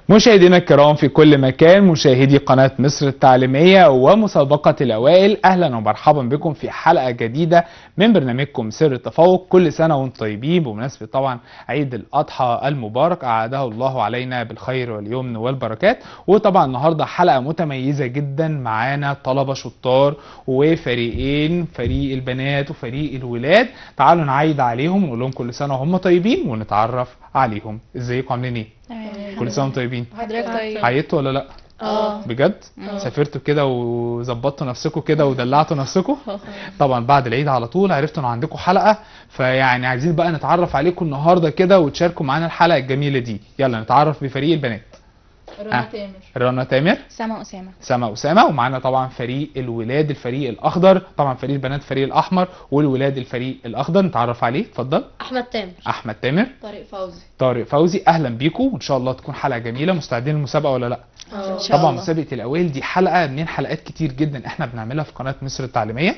مشاهدينا الكرام في كل مكان مشاهدي قناة مصر التعليمية ومسابقة الأوائل أهلا ومرحبا بكم في حلقة جديدة من برنامجكم سر التفوق كل سنة وانتم طيبين بمناسبة طبعا عيد الأضحى المبارك أعاده الله علينا بالخير واليمن والبركات وطبعا النهاردة حلقة متميزة جدا معانا طلبة شطار وفريقين فريق البنات وفريق الولاد تعالوا نعيد عليهم ونقول لهم كل سنة وهم طيبين ونتعرف عليهم ازيكم عاملين ايه؟ كل سنة وانتم طيبين حضرتك طيب عيطتوا ولا لا؟ اه بجد آه. سافرتوا كده وظبطتوا نفسكم كده ودلعتوا نفسكم طبعا بعد العيد على طول عرفتوا ان عندكم حلقه فيعني عايزين بقى نتعرف عليكم النهارده كده وتشاركوا معانا الحلقه الجميله دي يلا نتعرف بفريق البنات رنا آه. تامر رنا تامر سما أسامة سما اسامه ومعانا طبعا فريق الولاد الفريق الاخضر طبعا فريق البنات الفريق الاحمر والولاد الفريق الاخضر نتعرف عليه اتفضل احمد تامر احمد تامر طارق فوزي طارق فوزي اهلا بيكم وان شاء الله تكون حلقه جميله مستعدين للمسابقه ولا لا اه شاء طبعا الله. مسابقه الاوائل دي حلقه من حلقات كتير جدا احنا بنعملها في قناه مصر التعليميه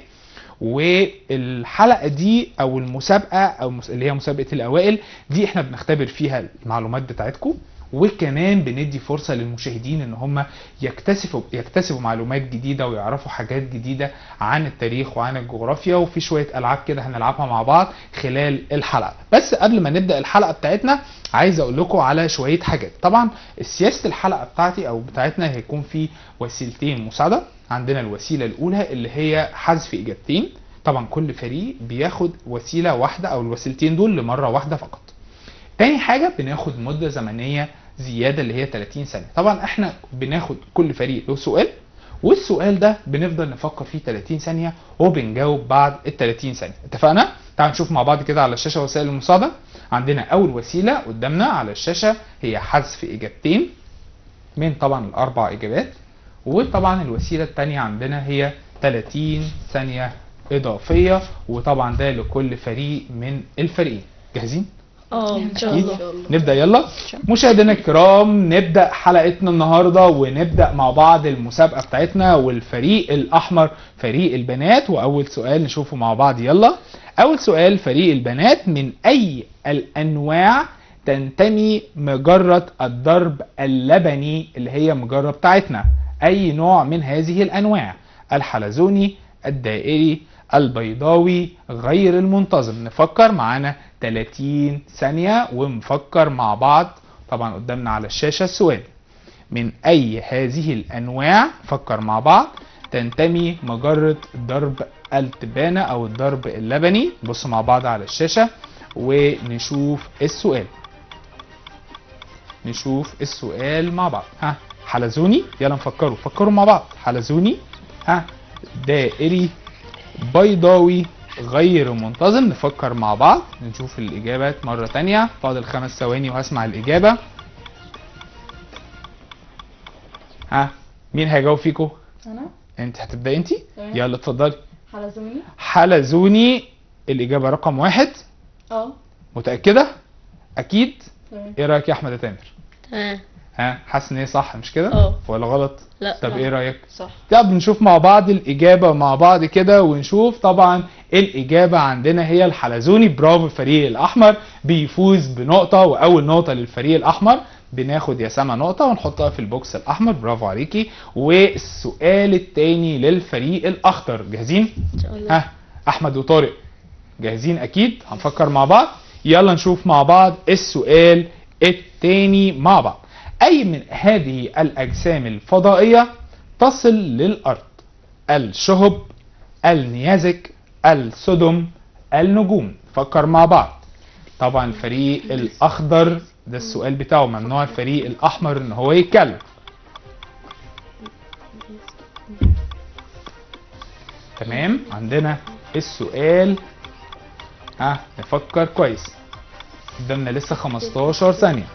والحلقه دي او المسابقه او مس- اللي هي مسابقه الاوائل دي احنا بنختبر فيها المعلومات بتاعتكم وكمان بندي فرصه للمشاهدين ان هم يكتسبوا يكتسبوا معلومات جديده ويعرفوا حاجات جديده عن التاريخ وعن الجغرافيا وفي شويه العاب كده هنلعبها مع بعض خلال الحلقه بس قبل ما نبدا الحلقه بتاعتنا عايز اقول لكم على شويه حاجات طبعا سياسه الحلقه بتاعتي او بتاعتنا هيكون في وسيلتين مساعده عندنا الوسيله الاولى اللي هي حذف اجابتين طبعا كل فريق بياخد وسيله واحده او الوسيلتين دول لمره واحده فقط تاني حاجه بناخد مده زمنيه زياده اللي هي 30 ثانيه طبعا احنا بناخد كل فريق له سؤال والسؤال ده بنفضل نفكر فيه 30 ثانيه وبنجاوب بعد ال 30 ثانيه اتفقنا تعالوا نشوف مع بعض كده على الشاشه وسائل المساعده عندنا اول وسيله قدامنا على الشاشه هي حذف اجابتين من طبعا الاربع اجابات وطبعا الوسيله الثانيه عندنا هي 30 ثانيه اضافيه وطبعا ده لكل فريق من الفريقين جاهزين اه ان شاء أكيد. الله نبدا يلا مشاهدينا الكرام نبدا حلقتنا النهارده ونبدا مع بعض المسابقه بتاعتنا والفريق الاحمر فريق البنات واول سؤال نشوفه مع بعض يلا اول سؤال فريق البنات من اي الانواع تنتمي مجره الضرب اللبني اللي هي مجره بتاعتنا اي نوع من هذه الانواع الحلزوني الدائري البيضاوي غير المنتظم نفكر معانا 30 ثانية ونفكر مع بعض طبعا قدامنا على الشاشة السؤال من أي هذه الأنواع فكر مع بعض تنتمي مجرة ضرب التبانة أو الضرب اللبني نبص مع بعض على الشاشة ونشوف السؤال نشوف السؤال مع بعض ها حلزوني يلا نفكروا فكروا مع بعض حلزوني ها دائري بيضاوي غير منتظم نفكر مع بعض نشوف الإجابات مرة تانية فاضل خمس ثواني وهسمع الإجابة ها مين هيجاوب فيكم؟ انا انت هتبدأ انت؟ تمام. يلا اتفضلي حلزوني حلزوني الإجابة رقم واحد اه متأكدة؟ أكيد؟ تمام إيه رأيك يا أحمد يا تامر؟ تمام ها حاسس إن هي صح مش كده؟ اه. ولا غلط؟ لا طب إيه رأيك؟ صح طب نشوف مع بعض الإجابة مع بعض كده ونشوف طبعا الإجابة عندنا هي الحلزوني برافو الفريق الأحمر بيفوز بنقطة وأول نقطة للفريق الأحمر بناخد يا سما نقطة ونحطها في البوكس الأحمر برافو عليكي والسؤال التاني للفريق الأخضر جاهزين؟ ان شاء الله ها أحمد وطارق جاهزين أكيد هنفكر مع بعض يلا نشوف مع بعض السؤال التاني مع بعض أي من هذه الأجسام الفضائية تصل للأرض الشهب النيازك السدم النجوم فكر مع بعض طبعا الفريق الأخضر ده السؤال بتاعه ممنوع الفريق الأحمر إن هو يتكلم تمام عندنا السؤال ها نفكر كويس قدامنا لسه 15 ثانية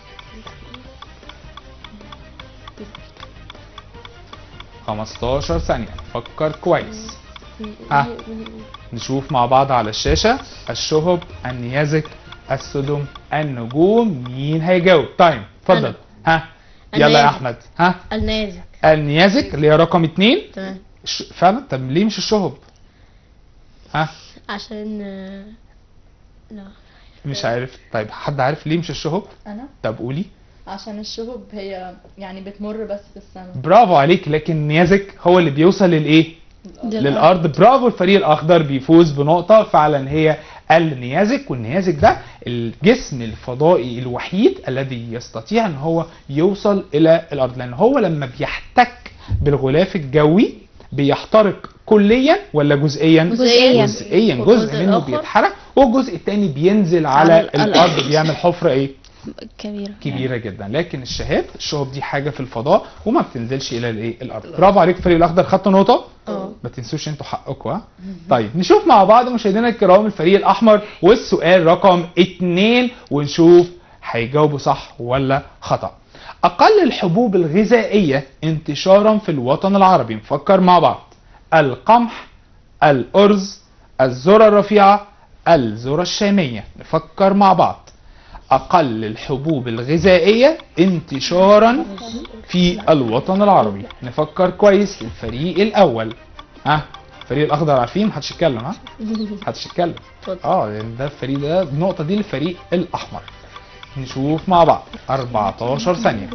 خمستاشر ثانية فكر كويس ها نشوف مع بعض على الشاشة الشهب النيازك السدم النجوم مين هيجاوب تايم اتفضل أنا. ها يلا يا النازك. احمد ها النازك النيازك اللي هي رقم اتنين تمام ش- فعلا طب ليه مش الشهب ها عشان آه، لا مش عارف طيب حد عارف ليه مش الشهب انا طب قولي عشان الشهب هي يعني بتمر بس في السماء برافو عليك لكن نيازك هو اللي بيوصل للايه للارض برافو الفريق الاخضر بيفوز بنقطه فعلا هي النيازك والنيازك ده الجسم الفضائي الوحيد الذي يستطيع ان هو يوصل الى الارض لان هو لما بيحتك بالغلاف الجوي بيحترق كليا ولا جزئيا جزئياً. جزئيا والجزء جزء منه الآخر؟ بيتحرق والجزء الثاني بينزل على على الأرض. الارض بيعمل حفره ايه كبيرة كبيره جدا لكن الشهاب الشهب دي حاجه في الفضاء وما بتنزلش الى الايه الارض برافو عليك الفريق الاخضر خدتوا نقطه اه ما تنسوش انتوا حقكم ها طيب نشوف مع بعض مشاهدينا الكرام الفريق الاحمر والسؤال رقم اتنين ونشوف هيجاوبوا صح ولا خطا اقل الحبوب الغذائيه انتشارا في الوطن العربي نفكر مع بعض القمح الارز الذره الرفيعه الذره الشاميه نفكر مع بعض اقل الحبوب الغذائيه انتشارا في الوطن العربي نفكر كويس الفريق الاول ها الفريق الاخضر عارفين محدش يتكلم ها محدش يتكلم اتفضل. اه لان ده الفريق ده النقطه دي للفريق الاحمر نشوف مع بعض 14 ثانيه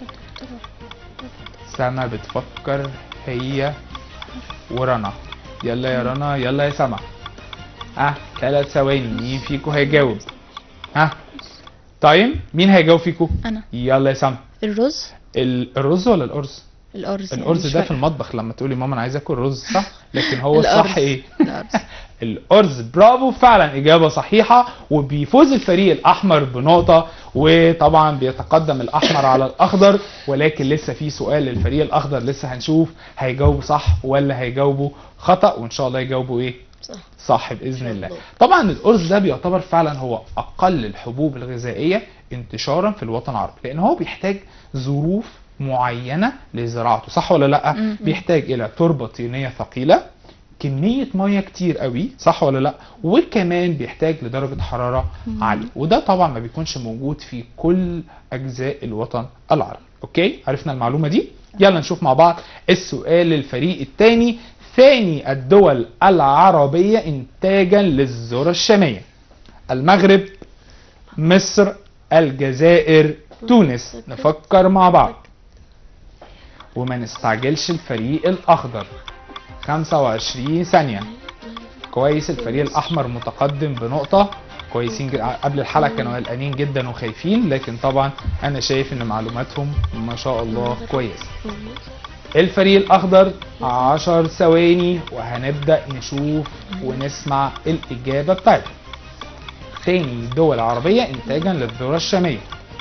سما بتفكر هي ورنا يلا يا رنا يلا يا سما ها ثلاث ثواني مين فيكم هيجاوب ها تايم مين هيجاوب فيكم أنا. يلا يا سما الرز ال- الرز ولا الارز الأرز يعني الارز مش ده في فارقة. المطبخ لما تقولي ماما انا عايز اكل رز صح لكن هو الصح الأرز. ايه الأرز الارز برافو فعلا اجابه صحيحه وبيفوز الفريق الاحمر بنقطه وطبعا بيتقدم الاحمر على الاخضر ولكن لسه في سؤال للفريق الاخضر لسه هنشوف هيجاوبوا صح ولا هيجاوبوا خطا وان شاء الله يجاوبوا ايه صح صح باذن الله الله. طبعا الارز ده بيعتبر فعلا هو اقل الحبوب الغذائيه انتشارا في الوطن العربي لان هو بيحتاج ظروف معينه لزراعته صح ولا لا مم. بيحتاج الى تربه طينيه ثقيله كميه ميه كتير قوي صح ولا لا وكمان بيحتاج لدرجه حراره عاليه وده طبعا ما بيكونش موجود في كل اجزاء الوطن العربي اوكي عرفنا المعلومه دي يلا نشوف مع بعض السؤال للفريق الثاني ثاني الدول العربيه انتاجا للذره الشاميه المغرب مصر الجزائر تونس نفكر مع بعض وما نستعجلش الفريق الاخضر 25 ثانية كويس الفريق الاحمر متقدم بنقطة كويسين جدا قبل الحلقة كانوا قلقانين جدا وخايفين لكن طبعا انا شايف ان معلوماتهم ما شاء الله كويسة الفريق الاخضر 10 ثواني وهنبدأ نشوف ونسمع الاجابة بتاعتهم تاني دول عربية انتاجا للذرة الشامية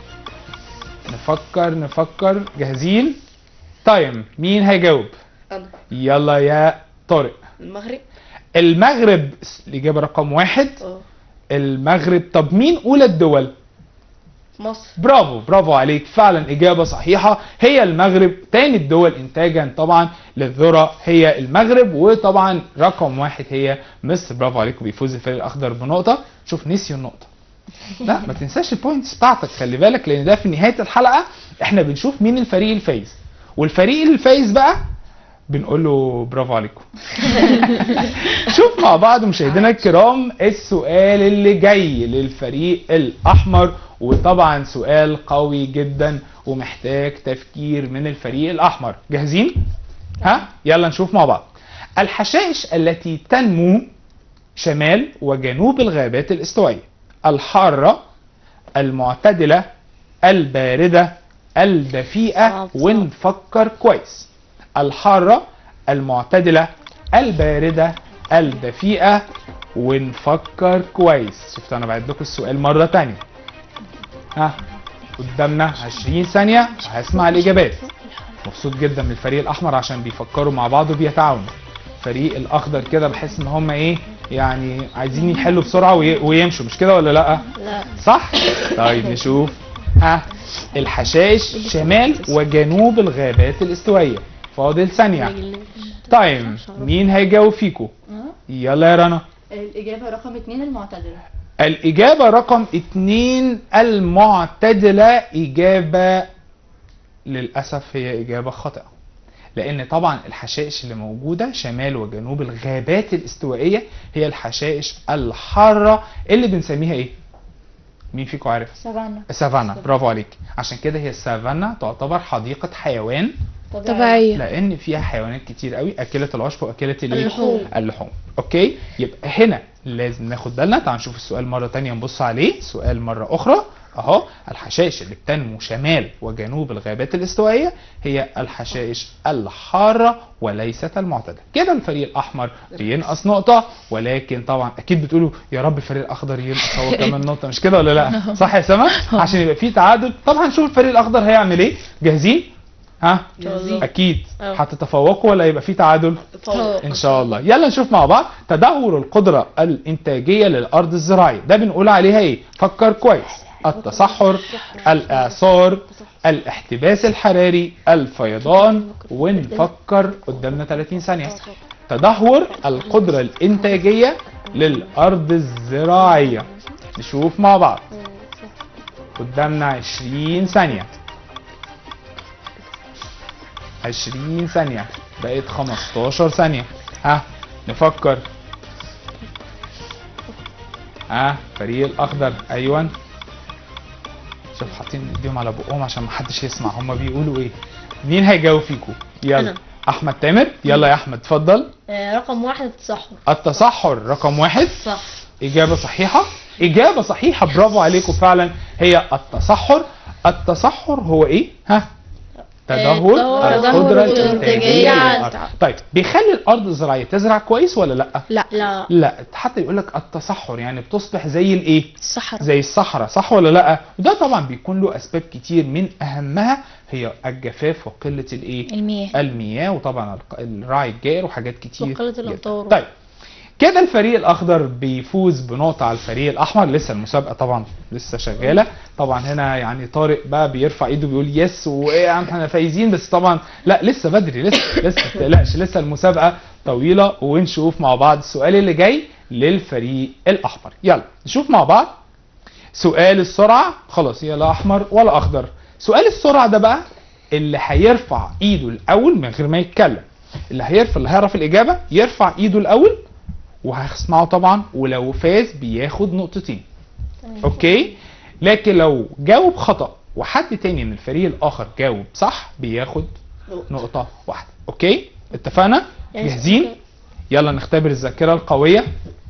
نفكر نفكر جاهزين تايم مين هيجاوب أنا يلا يا طارق المغرب المغرب الإجابة رقم واحد اه المغرب طب مين أولى الدول؟ مصر برافو برافو عليك فعلا إجابة صحيحة هي المغرب تاني الدول إنتاجا طبعا للذرة هي المغرب وطبعا رقم واحد هي مصر برافو عليكم بيفوز الفريق الأخضر بنقطة شوف نسيوا النقطة لا ما تنساش البوينتس بتاعتك خلي بالك لأن ده في نهاية الحلقة احنا بنشوف مين الفريق الفايز والفريق الفايز بقى بنقول له برافو عليكم شوف مع بعض مشاهدينا الكرام السؤال اللي جاي للفريق الاحمر وطبعا سؤال قوي جدا ومحتاج تفكير من الفريق الاحمر جاهزين ها يلا نشوف مع بعض الحشائش التي تنمو شمال وجنوب الغابات الاستوائيه الحاره المعتدله البارده الدفيئه صعب، صعب. ونفكر كويس الحاره المعتدله البارده الدفيئه ونفكر كويس شفت انا بعد لكم السؤال مره تانية ها قدامنا 20 ثانيه هسمع الاجابات مبسوط جدا من الفريق الاحمر عشان بيفكروا مع بعض وبيتعاونوا الفريق الاخضر كده بحس ان هم ايه يعني عايزين يحلوا بسرعه وي- ويمشوا مش كده ولا لا لا صح طيب نشوف ها الحشائش شمال وجنوب الغابات الاستوائيه فاضل ثانيه تايم مين هيجاوب فيكم يلا يا رنا الإجابة رقم اتنين المعتدلة الإجابة رقم اتنين المعتدلة إجابة للأسف هي إجابة خاطئة لأن طبعا الحشائش اللي موجودة شمال وجنوب الغابات الاستوائية هي الحشائش الحارة اللي بنسميها إيه؟ مين فيكم عارف سافانا سافانا برافو عليك عشان كده هي السافانا تعتبر حديقه حيوان طبيعية لان فيها حيوانات كتير قوي اكله العشب واكله الايه اللحوم. اللحوم اوكي يبقى هنا لازم ناخد بالنا تعال نشوف السؤال مره تانية نبص عليه سؤال مره اخرى اهو الحشائش اللي بتنمو شمال وجنوب الغابات الاستوائيه هي الحشائش الحاره وليست المعتدله كده الفريق الاحمر بينقص نقطه ولكن طبعا اكيد بتقولوا يا رب الفريق الاخضر ينقص هو كمان نقطه مش كده ولا لا صح يا سما عشان يبقى في تعادل طبعا نشوف الفريق الاخضر هيعمل ايه جاهزين ها جاهزين. اكيد أه. هتتفوقوا ولا يبقى في تعادل ان شاء الله يلا نشوف مع بعض تدهور القدره الانتاجيه للارض الزراعيه ده بنقول عليها ايه فكر كويس التصحر الاعصار الاحتباس الحراري الفيضان ونفكر قدامنا 30 ثانيه تدهور القدره الانتاجيه للارض الزراعيه نشوف مع بعض قدامنا 20 ثانيه 20 ثانية بقت 15 ثانية ها نفكر ها فريق الأخضر أيوة شوف حاطين ايديهم على بقهم عشان محدش يسمع هما بيقولوا ايه مين هيجاوب فيكم يلا أنا. أحمد تامر يلا يا أحمد اتفضل آه، رقم واحد التصحر التصحر رقم واحد صح إجابة صحيحة إجابة صحيحة برافو عليكم فعلا هي التصحر التصحر هو إيه؟ ها؟ تدهور تدهور القدرة الإنتاجية الإنتاجية على للأرض. طيب بيخلي الأرض الزراعية تزرع كويس ولا لأ؟ لا لا لا حتى يقول لك التصحر يعني بتصبح زي الإيه؟ الصحراء زي الصحراء صح ولا لا وده طبعا بيكون له اسباب كتير من اهمها هي الجفاف وقله الايه المياه المياه وطبعا الق- الرعي الجائر وحاجات كتير وقلة جداً. الأمطار. طيب كده الفريق الاخضر بيفوز بنقطه على الفريق الاحمر لسه المسابقه طبعا لسه شغاله طبعا هنا يعني طارق بقى بيرفع ايده بيقول يس وايه يا عم احنا فايزين بس طبعا لا لسه بدري لسه لسه ما تقلقش لسه المسابقه طويله ونشوف مع بعض السؤال اللي جاي للفريق الاحمر يلا نشوف مع بعض سؤال السرعه خلاص هي لا احمر ولا اخضر سؤال السرعه ده بقى اللي هيرفع ايده الاول من غير ما يتكلم اللي هيرفع اللي هيعرف الاجابه يرفع ايده الاول وهسمعه طبعا ولو فاز بياخد نقطتين اوكي لكن لو جاوب خطا وحد تاني من الفريق الاخر جاوب صح بياخد نقطه واحده اوكي اتفقنا جاهزين يلا نختبر الذاكره القويه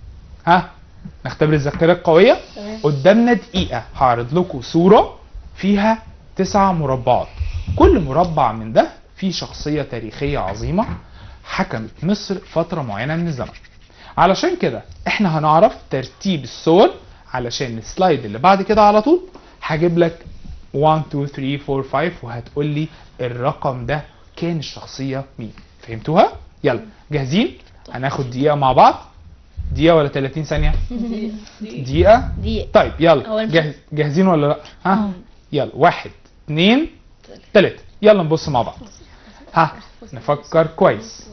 ها نختبر الذاكره القويه تمام. قدامنا دقيقه هعرض لكم صوره فيها تسع مربعات كل مربع من ده فيه شخصيه تاريخيه عظيمه حكمت مصر فتره معينه من الزمن علشان كده احنا هنعرف ترتيب الصور علشان السلايد اللي بعد كده على طول هجيب لك 1 2 3 4 5 وهتقول لي الرقم ده كان الشخصيه مين فهمتوها يلا جاهزين هناخد دقيقه مع بعض دقيقه ولا 30 ثانيه دقيقه دي طيب يلا أول جاهز جاهزين ولا لا ها يلا واحد اتنين تلاته يلا نبص مع بعض ها نفكر كويس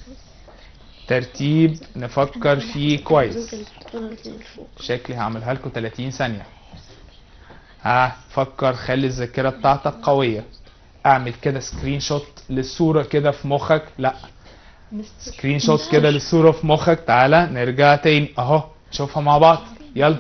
ترتيب نفكر فيه كويس شكلي هعملها لكم 30 ثانية ها فكر خلي الذاكرة بتاعتك قوية اعمل كده سكرين شوت للصورة كده في مخك لا سكرين شوت كده للصورة في مخك تعالى نرجع تاني اهو نشوفها مع بعض يلا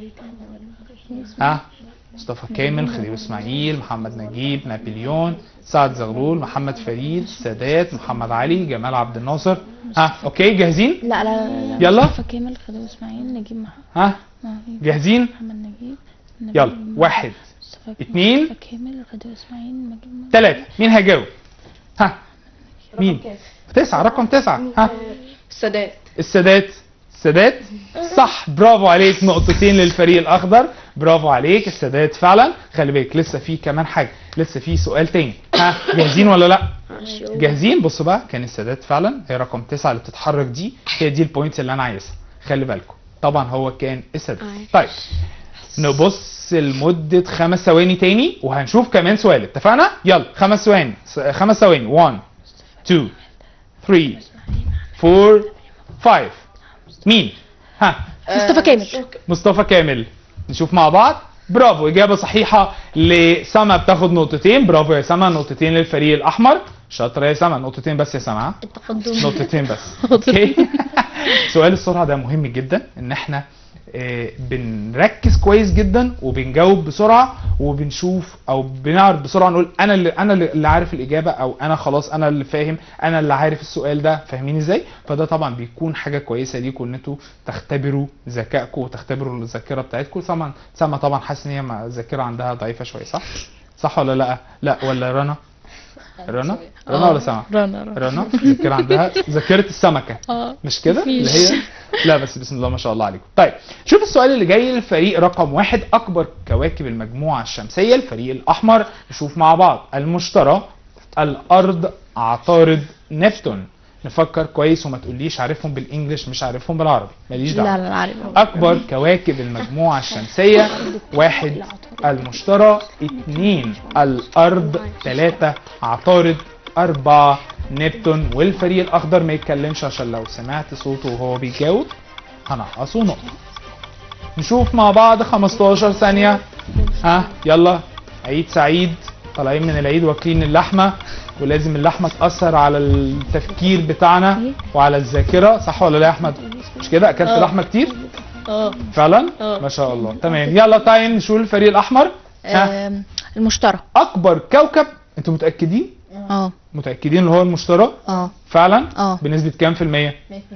ها مصطفى كامل خليل اسماعيل محمد نجيب نابليون سعد زغلول محمد فريد سادات محمد علي جمال عبد الناصر ها اوكي جاهزين لا لا لا, لا. يلا. مصطفى كامل خالد اسماعيل نجيب مح- ها محمد جاهزين محمد نجيب نبيل يلا محمد- واحد مصطفى كامل- اتنين، مصطفى كامل خالد اسماعيل نجيب مح- ثلاثة مين هيجاوب ها مين تسعة رقم تسعة ها السادات السادات السادات صح برافو عليك نقطتين للفريق الاخضر برافو عليك السادات فعلا خلي بالك لسه في كمان حاجه لسه في سؤال تاني ها جاهزين ولا لا جاهزين بصوا بقى كان السادات فعلا هي رقم تسعة اللي بتتحرك دي هي دي البوينتس اللي انا عايزها خلي بالكم طبعا هو كان السادات طيب نبص لمدة خمس ثواني تاني وهنشوف كمان سؤال اتفقنا؟ يلا خمس ثواني س- خمس ثواني 1 2 3 4 5 مين؟ ها مصطفى كامل مصطفى كامل نشوف مع بعض برافو اجابه صحيحه لسما بتاخد نقطتين برافو يا سما نقطتين للفريق الاحمر شاطره يا سما نقطتين بس يا سما ها؟ التقدم نقطتين بس اوكي سؤال السرعه ده مهم جدا ان احنا آه، بنركز كويس جدا وبنجاوب بسرعه وبنشوف او بنعرف بسرعه نقول انا اللي انا اللي عارف الاجابه او انا خلاص انا اللي فاهم انا اللي عارف السؤال ده فاهمين ازاي فده طبعا بيكون حاجه كويسه ليكم ان انتوا تختبروا ذكائكم وتختبروا الذاكره بتاعتكم طبعا سما طبعا حاسس ان هي مع- الذاكره عندها ضعيفه شويه صح صح ولا لا لا ولا رنا رنا رنا ولا سما رنا رنا رنا الذاكره عندها ذاكره السمكه اه مش كده اللي مفيش. هي لا بس بسم الله ما شاء الله عليكم طيب شوف السؤال اللي جاي للفريق رقم واحد اكبر كواكب المجموعه الشمسيه الفريق الاحمر نشوف مع بعض المشتري الارض عطارد نبتون نفكر كويس وما تقوليش عارفهم بالانجلش مش عارفهم بالعربي ماليش دعوه لا لا عارف أكبر كواكب المجموعة الشمسية واحد المشتري اتنين الأرض تلاتة عطارد أربعة نبتون والفريق الأخضر ما يتكلمش عشان لو سمعت صوته وهو بيجاوب هنقصه نقطة نشوف مع بعض 15 ثانية ها يلا عيد سعيد طالعين من العيد واكلين اللحمة ولازم اللحمة تأثر على التفكير بتاعنا وعلى الذاكرة صح ولا لا يا أحمد؟ مش كده أكلت آه. لحمة كتير؟ اه فعلا اه. ما شاء الله تمام يلا تايم نشوف الفريق الاحمر ها آم، المشتري اكبر كوكب انتوا متاكدين اه متاكدين اللي هو المشتري اه فعلا اه بنسبه كام في الميه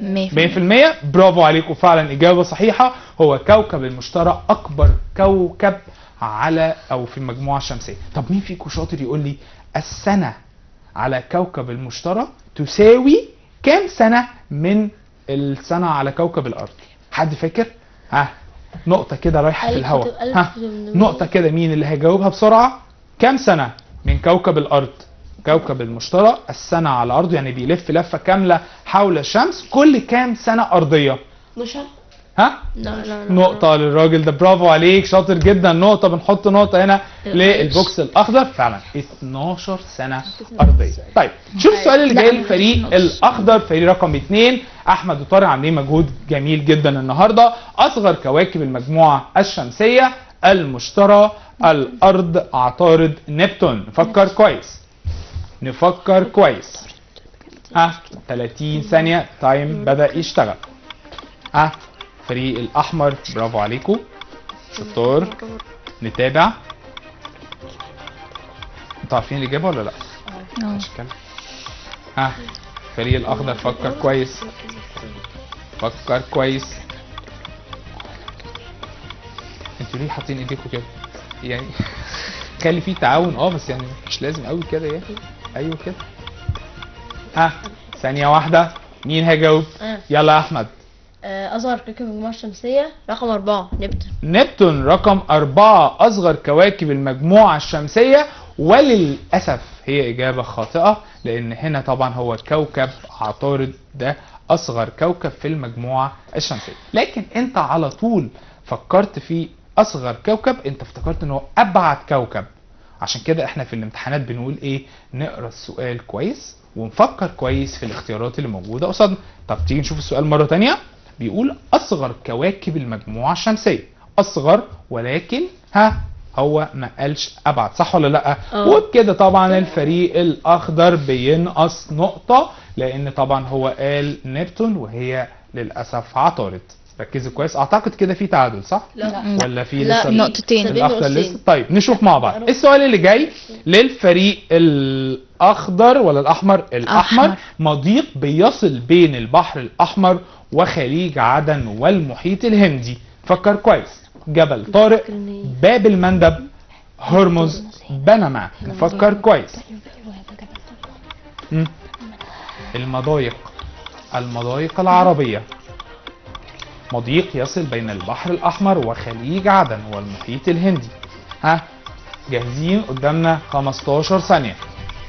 100 100% برافو عليكم فعلا اجابه صحيحه هو كوكب المشتري اكبر كوكب على او في المجموعه الشمسيه طب مين فيكم شاطر يقول لي السنه على كوكب المشتري تساوي كام سنه من السنه على كوكب الارض حد فاكر ها نقطه كده رايحه في الهواء ها نقطه كده مين اللي هيجاوبها بسرعه كام سنه من كوكب الارض كوكب المشتري السنه على الارض يعني بيلف لفه كامله حول الشمس كل كام سنه ارضيه مش ها لا لا نقطة للراجل ده برافو عليك شاطر جدا نقطة بنحط نقطة هنا للبوكس الأخضر فعلا 12 سنة أرضية طيب شوف السؤال اللي جاي للفريق الأخضر فريق رقم اثنين أحمد وطارق عاملين مجهود جميل جدا النهاردة أصغر كواكب المجموعة الشمسية المشتري الأرض عطارد نبتون نفكر كويس نفكر كويس ها 30 ثانية تايم بدأ يشتغل ها فريق الأحمر برافو عليكم شطار نتابع انتوا عارفين الإجابة ولا لأ؟ اه مش كده ها فريق الأخضر فكر كويس فكر كويس انتوا ليه حاطين ايديكم كده؟ يعني خلي فيه تعاون اه بس يعني مش لازم قوي كده يعني ايوه كده ها ثانية واحدة مين هيجاوب؟ آه. يلا يا أحمد أصغر كوكب المجموعة الشمسية رقم أربعة نبتون نبتون رقم أربعة أصغر كواكب المجموعة الشمسية وللأسف هي إجابة خاطئة لأن هنا طبعا هو كوكب عطارد ده أصغر كوكب في المجموعة الشمسية لكن أنت على طول فكرت في أصغر كوكب أنت افتكرت إن هو أبعد كوكب عشان كده احنا في الامتحانات بنقول ايه نقرا السؤال كويس ونفكر كويس في الاختيارات اللي موجوده قصادنا طب تيجي نشوف السؤال مره تانية بيقول اصغر كواكب المجموعه الشمسيه اصغر ولكن ها هو ما قالش ابعد صح ولا لا اه. وبكده طبعا الفريق الاخضر بينقص نقطه لان طبعا هو قال نبتون وهي للاسف عطارد ركزوا كويس اعتقد كده في تعادل صح لا ولا في لا، لسه نقطتين. سابين الاخضر نقطتين. لسه طيب نشوف مع بعض السؤال اللي جاي للفريق الاخضر ولا الاحمر الاحمر أحمر. مضيق بيصل بين البحر الاحمر وخليج عدن والمحيط الهندي فكر كويس جبل طارق باب المندب هرمز بنما نفكر كويس مم. المضايق المضايق العربية مضيق يصل بين البحر الأحمر وخليج عدن والمحيط الهندي ها جاهزين قدامنا 15 ثانية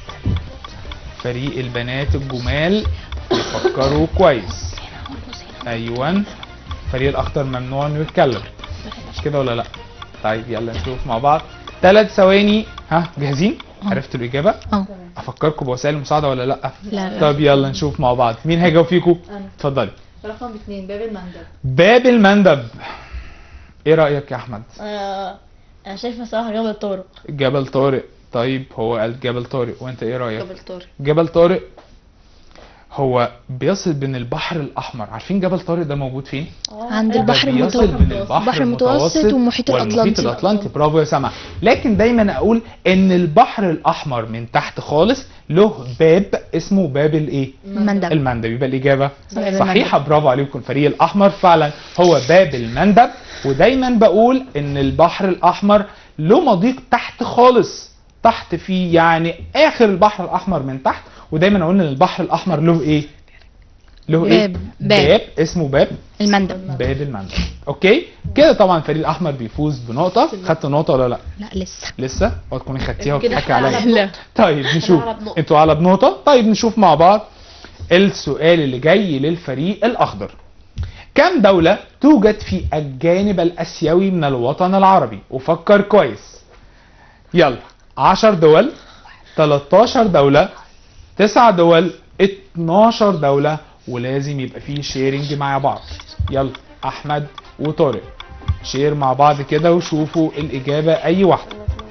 فريق البنات الجمال يفكروا كويس ايوه فريق الاخضر ممنوع انه يتكلم مش كده ولا لا طيب يلا نشوف مع بعض ثلاث ثواني ها جاهزين عرفتوا الاجابه اه افكركم بوسائل المساعده ولا لا لا لا طب يلا نشوف مع بعض مين هيجاوب فيكم أنا. اتفضلي رقم اثنين باب المندب باب المندب ايه رايك يا احمد آه، أنا شايفة صراحة جبل طارق جبل طارق طيب هو قال جبل طارق وانت ايه رايك جبل طارق جبل طارق هو بيصل بين البحر الاحمر عارفين جبل طارق ده موجود فين عند ده البحر ده بيصل المتوسط. بين البحر البحر المتوسط والمحيط والمحيط الأطلنطي. الاطلنطي برافو يا سما لكن دايما اقول ان البحر الاحمر من تحت خالص له باب اسمه باب الايه المندب المندب يبقى الاجابه باب صحيحه برافو عليكم الفريق الاحمر فعلا هو باب المندب ودايما بقول ان البحر الاحمر له مضيق تحت خالص تحت فيه يعني اخر البحر الاحمر من تحت ودايما اقول ان البحر الاحمر له ايه له ايه باب. باب. باب اسمه باب المندب باب المندب اوكي كده طبعا الفريق الاحمر بيفوز بنقطه خدت نقطه ولا لا لا لسه لسه او تكوني خدتيها كده وبتضحكي احنا عليا على لا طيب نشوف على بنقطة. انتوا على بنقطة طيب نشوف مع بعض السؤال اللي جاي للفريق الأخضر كم دولة توجد في الجانب الآسيوي من الوطن العربي وفكر كويس يلا 10 دول 13 دولة 9 دول 12 دولة ولازم يبقى فيه شيرنج مع بعض يلا أحمد وطارق شير مع بعض كده وشوفوا الإجابة أي واحدة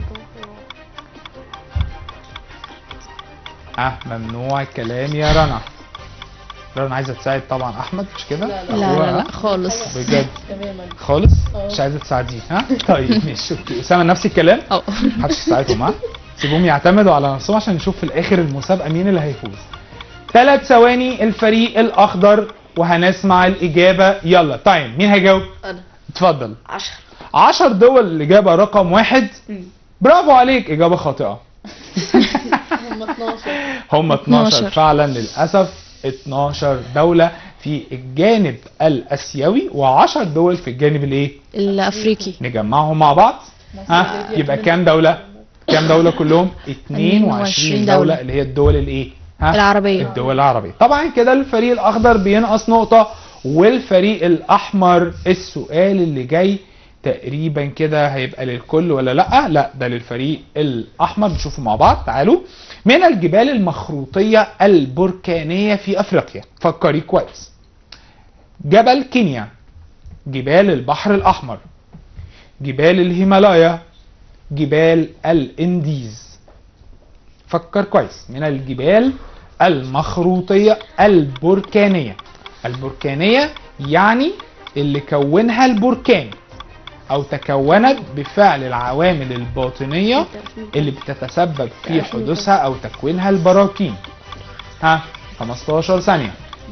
اه ممنوع الكلام يا رنا رنا عايزه تساعد طبعا احمد مش كده لا، لا هو- لا لا خالص بجد تماما خالص اه. مش عايزه تساعديه ها طيب ماشي اوكي اسامه نفس الكلام اه محدش يساعدهم ها سيبهم يعتمدوا على نفسهم عشان نشوف في الاخر المسابقه مين اللي هيفوز ثلاث ثواني الفريق الاخضر وهنسمع الاجابه يلا تايم مين هيجاوب انا اتفضل 10 10 دول الاجابه رقم واحد برافو عليك اجابه خاطئه هم 12 هم 12 12. فعلا للاسف 12 دوله في الجانب الاسيوي و10 دول في الجانب الايه الافريقي نجمعهم مع بعض ها يبقى كام دوله كام دوله كلهم 22 22 دوله دولة. اللي هي الدول الايه ها العربية. الدول العربيه طبعا كده الفريق الاخضر بينقص نقطه والفريق الاحمر السؤال اللي جاي تقريبا كده هيبقى للكل ولا لا لا ده للفريق الاحمر نشوفه مع بعض تعالوا من الجبال المخروطيه البركانيه في افريقيا فكري كويس جبل كينيا جبال البحر الاحمر جبال الهيمالايا جبال الانديز فكر كويس من الجبال المخروطية البركانية البركانية يعني اللي كونها البركان او تكونت بفعل العوامل الباطنية اللي بتتسبب في حدوثها او تكوينها البراكين ها 15 ثانية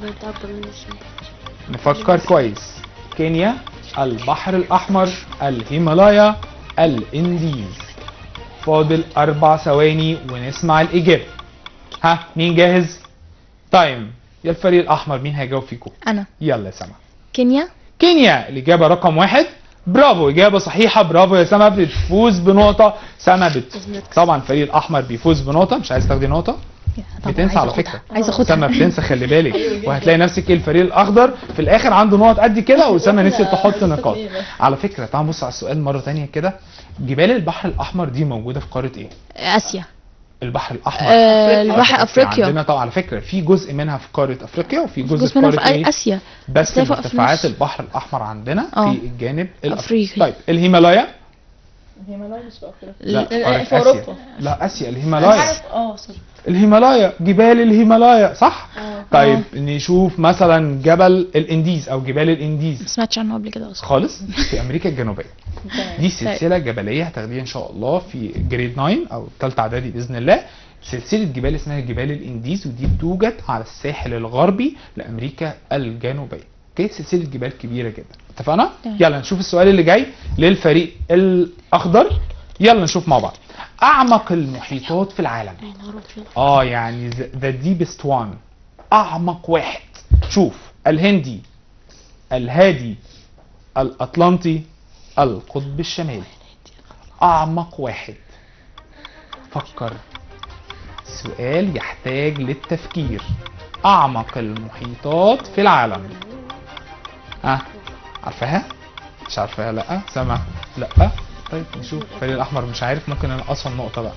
نفكر كويس كينيا البحر الأحمر الهيمالايا الانديز فاضل أربع ثواني ونسمع الإجابة ها مين جاهز؟ تايم يا الفريق الأحمر مين هيجاوب فيكم؟ انا يلا يا سما كينيا كينيا الإجابة رقم واحد برافو إجابة صحيحة برافو يا سما بتفوز بنقطة سما بت... طبعا الفريق الأحمر بيفوز بنقطة مش عايز تاخدي نقطة طبعاً بتنسى عايزة على أخدها. فكرة عايزه اخدها سما بتنسى خلي بالك وهتلاقي نفسك ايه الفريق الاخضر في الاخر عنده نقط قد كده واسامه نسيت تحط نقاط على فكره تعال نبص على السؤال مره تانية كده جبال البحر الاحمر دي موجوده في قاره ايه اسيا البحر الاحمر آه، على البحر فكرة افريقيا عندنا طبعا على فكره في جزء منها في قاره افريقيا وفي جزء, جزء في منها قاره في ايه اسيا بس بس هي فوق في مرتفعات نص. البحر الاحمر عندنا آه. في الجانب الافريقي افريقي طيب الهيمالايا الهيمالايا مش في افريقيا لا لا، قاره في اسيا أوروبا. لا اسيا انا الهيمالايا عارف اه سوري الهيمالايا جبال الهيمالايا صح اه طيب نشوف مثلا جبل الانديز او جبال ما الانديز سمعتش عنه قبل كده اصلا خالص في امريكا الجنوبيه تمام. دي سلسله جبليه هتاخديها ان شاء الله في جريد 9 او ثالثه اعدادي باذن الله سلسله جبال اسمها جبال الانديز ودي بتوجد على الساحل الغربي لامريكا الجنوبيه اوكي سلسله جبال كبيره جدا اتفقنا تمام. يلا نشوف السؤال اللي جاي للفريق الاخضر يلا نشوف مع بعض اعمق المحيطات في العالم يا نهار أبيض. اه يعني ذا ديبست وان اعمق واحد شوف الهندي الهادي الاطلنطي القطب الشمالي اعمق واحد فكر سؤال يحتاج للتفكير اعمق المحيطات في العالم ها عارفاها مش عارفاها لا سامع لا طيب نشوف الفريق الاحمر مش عارف ممكن انقصهم نقطه بقى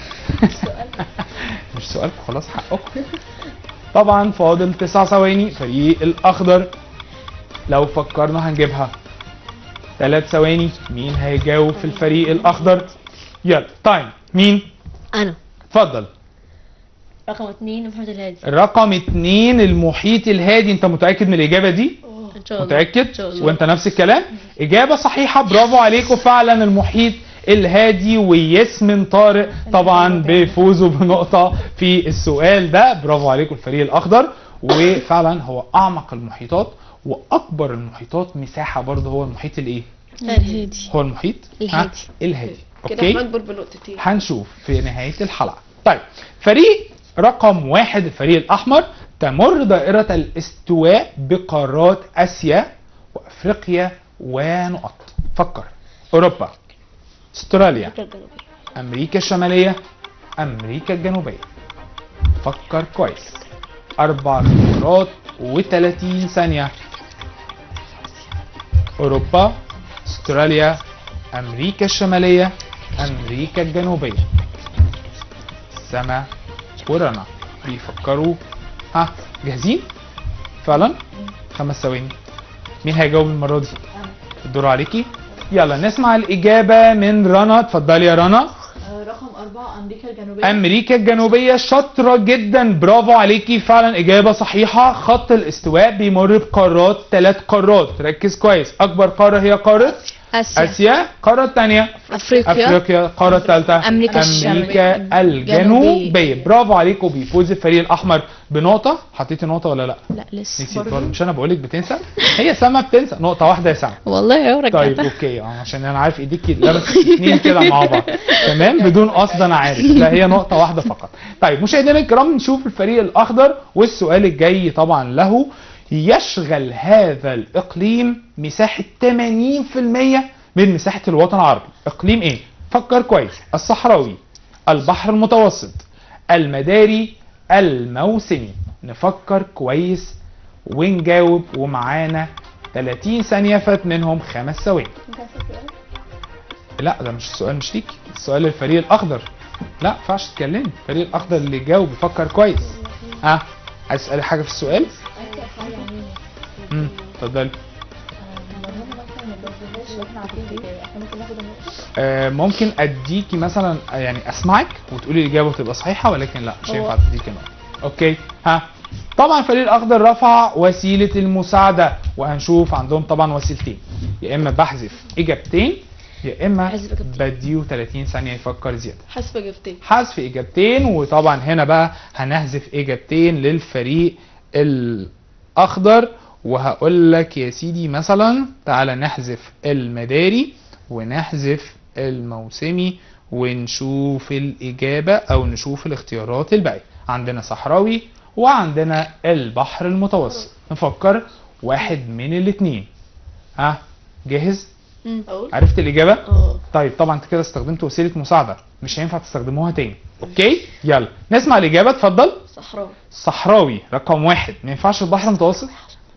مش سؤالكم خلاص حقكم طبعا فاضل تسع ثواني فريق الاخضر لو فكرنا هنجيبها ثلاث ثواني مين هيجاوب في الفريق الاخضر يلا تايم مين انا اتفضل رقم اتنين المحيط الهادي رقم اتنين المحيط الهادي انت متأكد من الإجابة دي؟ ان شاء الله متأكد؟ ان شاء الله وانت نفس الكلام؟ إجابة صحيحة برافو عليكم فعلا المحيط الهادي وياسمين طارق طبعا بفوزه بنقطة في السؤال ده برافو عليكم الفريق الأخضر وفعلا هو أعمق المحيطات وأكبر المحيطات مساحة برضه هو المحيط الإيه؟ الهادي هو المحيط ها؟ الهادي. الهادي كده أوكي؟ احنا اكبر بنقطتين هنشوف في نهاية الحلقة طيب فريق رقم واحد الفريق الأحمر تمر دائرة الاستواء بقارات آسيا وأفريقيا ونقط فكر أوروبا استراليا أمريكا الشمالية أمريكا الجنوبية فكر كويس أربع قارات و30 ثانية أوروبا استراليا أمريكا الشمالية أمريكا الجنوبية سما ورنا بيفكروا ها جاهزين فعلا خمس ثواني مين هيجاوب المرة دي الدور عليكي يلا نسمع الإجابة من رنا اتفضلي يا رنا رقم أربعة أمريكا الجنوبية امريكا الجنوبيه شاطره جدا برافو عليكي فعلا اجابه صحيحه خط الاستواء بيمر بقارات ثلاث قارات ركز كويس اكبر قاره هي قاره اسيا اسيا القاره الثانيه افريقيا افريقيا القاره الثالثه أمريكا امريكا الجنوبيه برافو عليكم بيفوز الفريق الاحمر بنقطه حطيتي نقطه ولا لا لا لسه نسيت برضه مش انا بقول لك بتنسى هي سما بتنسى نقطه واحده يا سما والله يا طيب رجعتها اوكي اه عشان انا عارف ايديكي لابس اتنين كده مع بعض تمام بدون قصد انا عارف لا هي نقطه واحده فقط طيب مشاهدينا الكرام نشوف الفريق الاخضر والسؤال الجاي طبعا له يشغل هذا الاقليم مساحه 80% من مساحه الوطن العربي اقليم ايه فكر كويس الصحراوي البحر المتوسط المداري الموسمي نفكر كويس ونجاوب ومعانا 30 ثانية فات منهم خمس ثواني لا ده مش السؤال مش ليكي السؤال للفريق الأخضر لا ما ينفعش تتكلمي الفريق الأخضر اللي يجاوب يفكر كويس ها عايز تسألي حاجة في السؤال؟ امم اتفضلي آه، ممكن اديكي مثلا آه، يعني اسمعك وتقولي الاجابه وتبقى صحيحه ولكن لا مش هينفع تديكي نقطه اوكي ها طبعا الفريق الاخضر رفع وسيله المساعده وهنشوف عندهم طبعا وسيلتين يا اما بحذف اجابتين يا اما بحذف إجابتين. بديه 30 ثانيه يفكر زياده حسب اجابتين حذف اجابتين وطبعا هنا بقى هنحذف اجابتين للفريق الاخضر وهقول لك يا سيدي مثلا تعالى نحذف المداري ونحذف الموسمي ونشوف الاجابه او نشوف الاختيارات الباقيه عندنا صحراوي وعندنا البحر المتوسط نفكر واحد من الاثنين ها جاهز اقول عرفت الاجابه اه طيب طبعا انت كده استخدمت وسيله مساعده مش هينفع تستخدموها تاني اوكي يلا نسمع الاجابه اتفضل صحراوي صحراوي رقم واحد ما ينفعش البحر المتوسط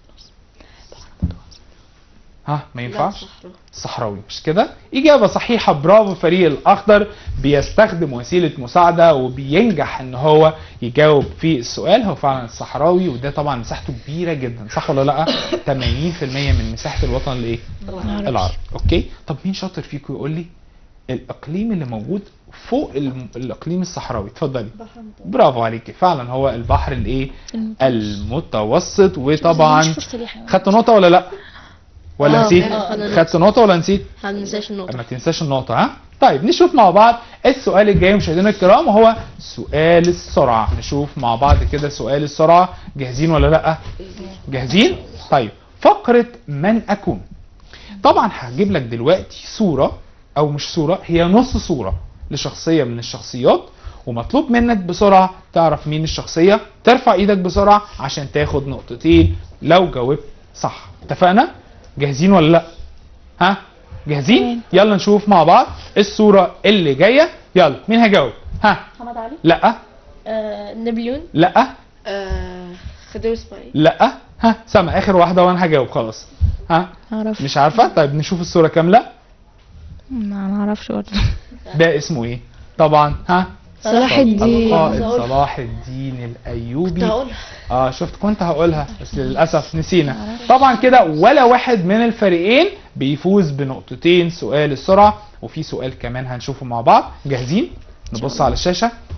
ها ما لا ينفعش صحراوي صحراوي مش كده اجابه صحيحه برافو الفريق الاخضر بيستخدم وسيله مساعده وبينجح ان هو يجاوب في السؤال هو فعلا الصحراوي وده طبعا مساحته كبيره جدا صح ولا لا 80% من مساحه الوطن الايه العربي اوكي طب مين شاطر فيكم يقول لي الاقليم اللي موجود فوق الم- الاقليم الصحراوي اتفضلي برافو عليكي فعلا هو البحر الايه المتوسط وطبعا مش فرصة ليه حيوان. خدت نقطه ولا لا ولا آه، نسيت آه، خدنا خدت نقطه ولا نسيت ما ننساش النقطة ما تنساش النقطه ها طيب نشوف مع بعض السؤال الجاي مشاهدينا الكرام وهو سؤال السرعه نشوف مع بعض كده سؤال السرعه جاهزين ولا لا جاهزين طيب فقره من اكون طبعا هجيب لك دلوقتي صوره او مش صوره هي نص صوره لشخصيه من الشخصيات ومطلوب منك بسرعه تعرف مين الشخصيه ترفع ايدك بسرعه عشان تاخد نقطتين لو جاوبت صح اتفقنا جاهزين ولا لا ها جاهزين يلا نشوف مع بعض الصوره اللي جايه يلا مين هيجاوب ها محمد علي لا آه نابليون لا آه خضير اسماعيل لا ها سما اخر واحده وانا هجاوب خلاص ها اعرف مش عارفه طيب نشوف الصوره كامله ما نعرفش برضه ده اسمه ايه طبعا ها صلاح الدين القائد صلاح الدين الايوبي كنت هقولها اه شفت كنت هقولها بس للاسف نسينا طبعا كده ولا واحد من الفريقين بيفوز بنقطتين سؤال السرعه وفي سؤال كمان هنشوفه مع بعض جاهزين نبص على الشاشه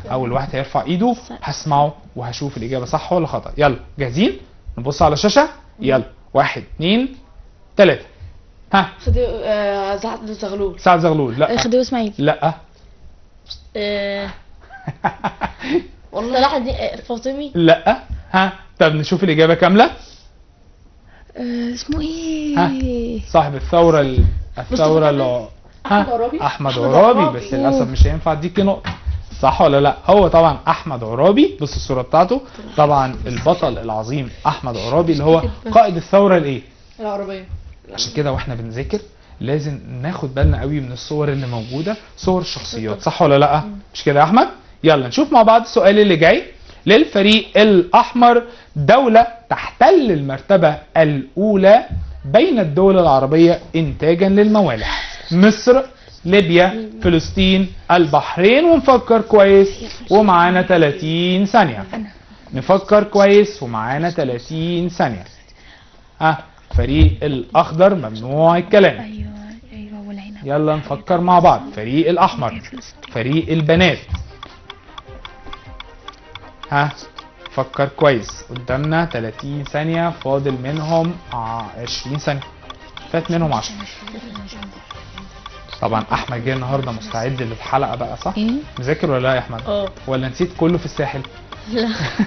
اول واحد هيرفع ايده هسمعه وهشوف الاجابه صح ولا خطا يلا جاهزين نبص على الشاشه يلا واحد اتنين تلاته ها خديوي آه زعد زغلول سعد زغلول لا خديوي اسماعيل لا آه، والله صلاح الدين آه، فاطمي لا ها طب نشوف الاجابه كامله آه، اسمه ها؟ ايه صاحب الثوره ال- الثوره اللي أحمد عرابي؟ احمد أحمد عرابي عرابي. بس للاسف مش هينفع اديكي نقطه صح ولا لا هو طبعا احمد عرابي بص الصوره بتاعته طبعا البطل العظيم احمد عرابي اللي هو قائد الثوره الايه العربية عشان كده واحنا بنذاكر لازم ناخد بالنا قوي من الصور اللي موجوده صور الشخصيات صح ولا لا مش كده يا احمد يلا نشوف مع بعض السؤال اللي جاي للفريق الاحمر دوله تحتل المرتبه الاولى بين الدول العربيه انتاجا للموالح مصر ليبيا فلسطين البحرين ونفكر كويس ومعانا 30 ثانيه نفكر كويس ومعانا 30 ثانيه ها فريق الاخضر ممنوع الكلام ايوه ايوه والعنب يلا نفكر مع بعض فريق الاحمر فريق البنات ها فكر كويس قدامنا 30 ثانية فاضل منهم ع- 20 ثانية فات منهم 10 طبعا احمد جه النهارده مستعد للحلقة بقى صح؟ ايه مذاكر ولا لا يا احمد؟ اه ولا نسيت كله في الساحل؟ لا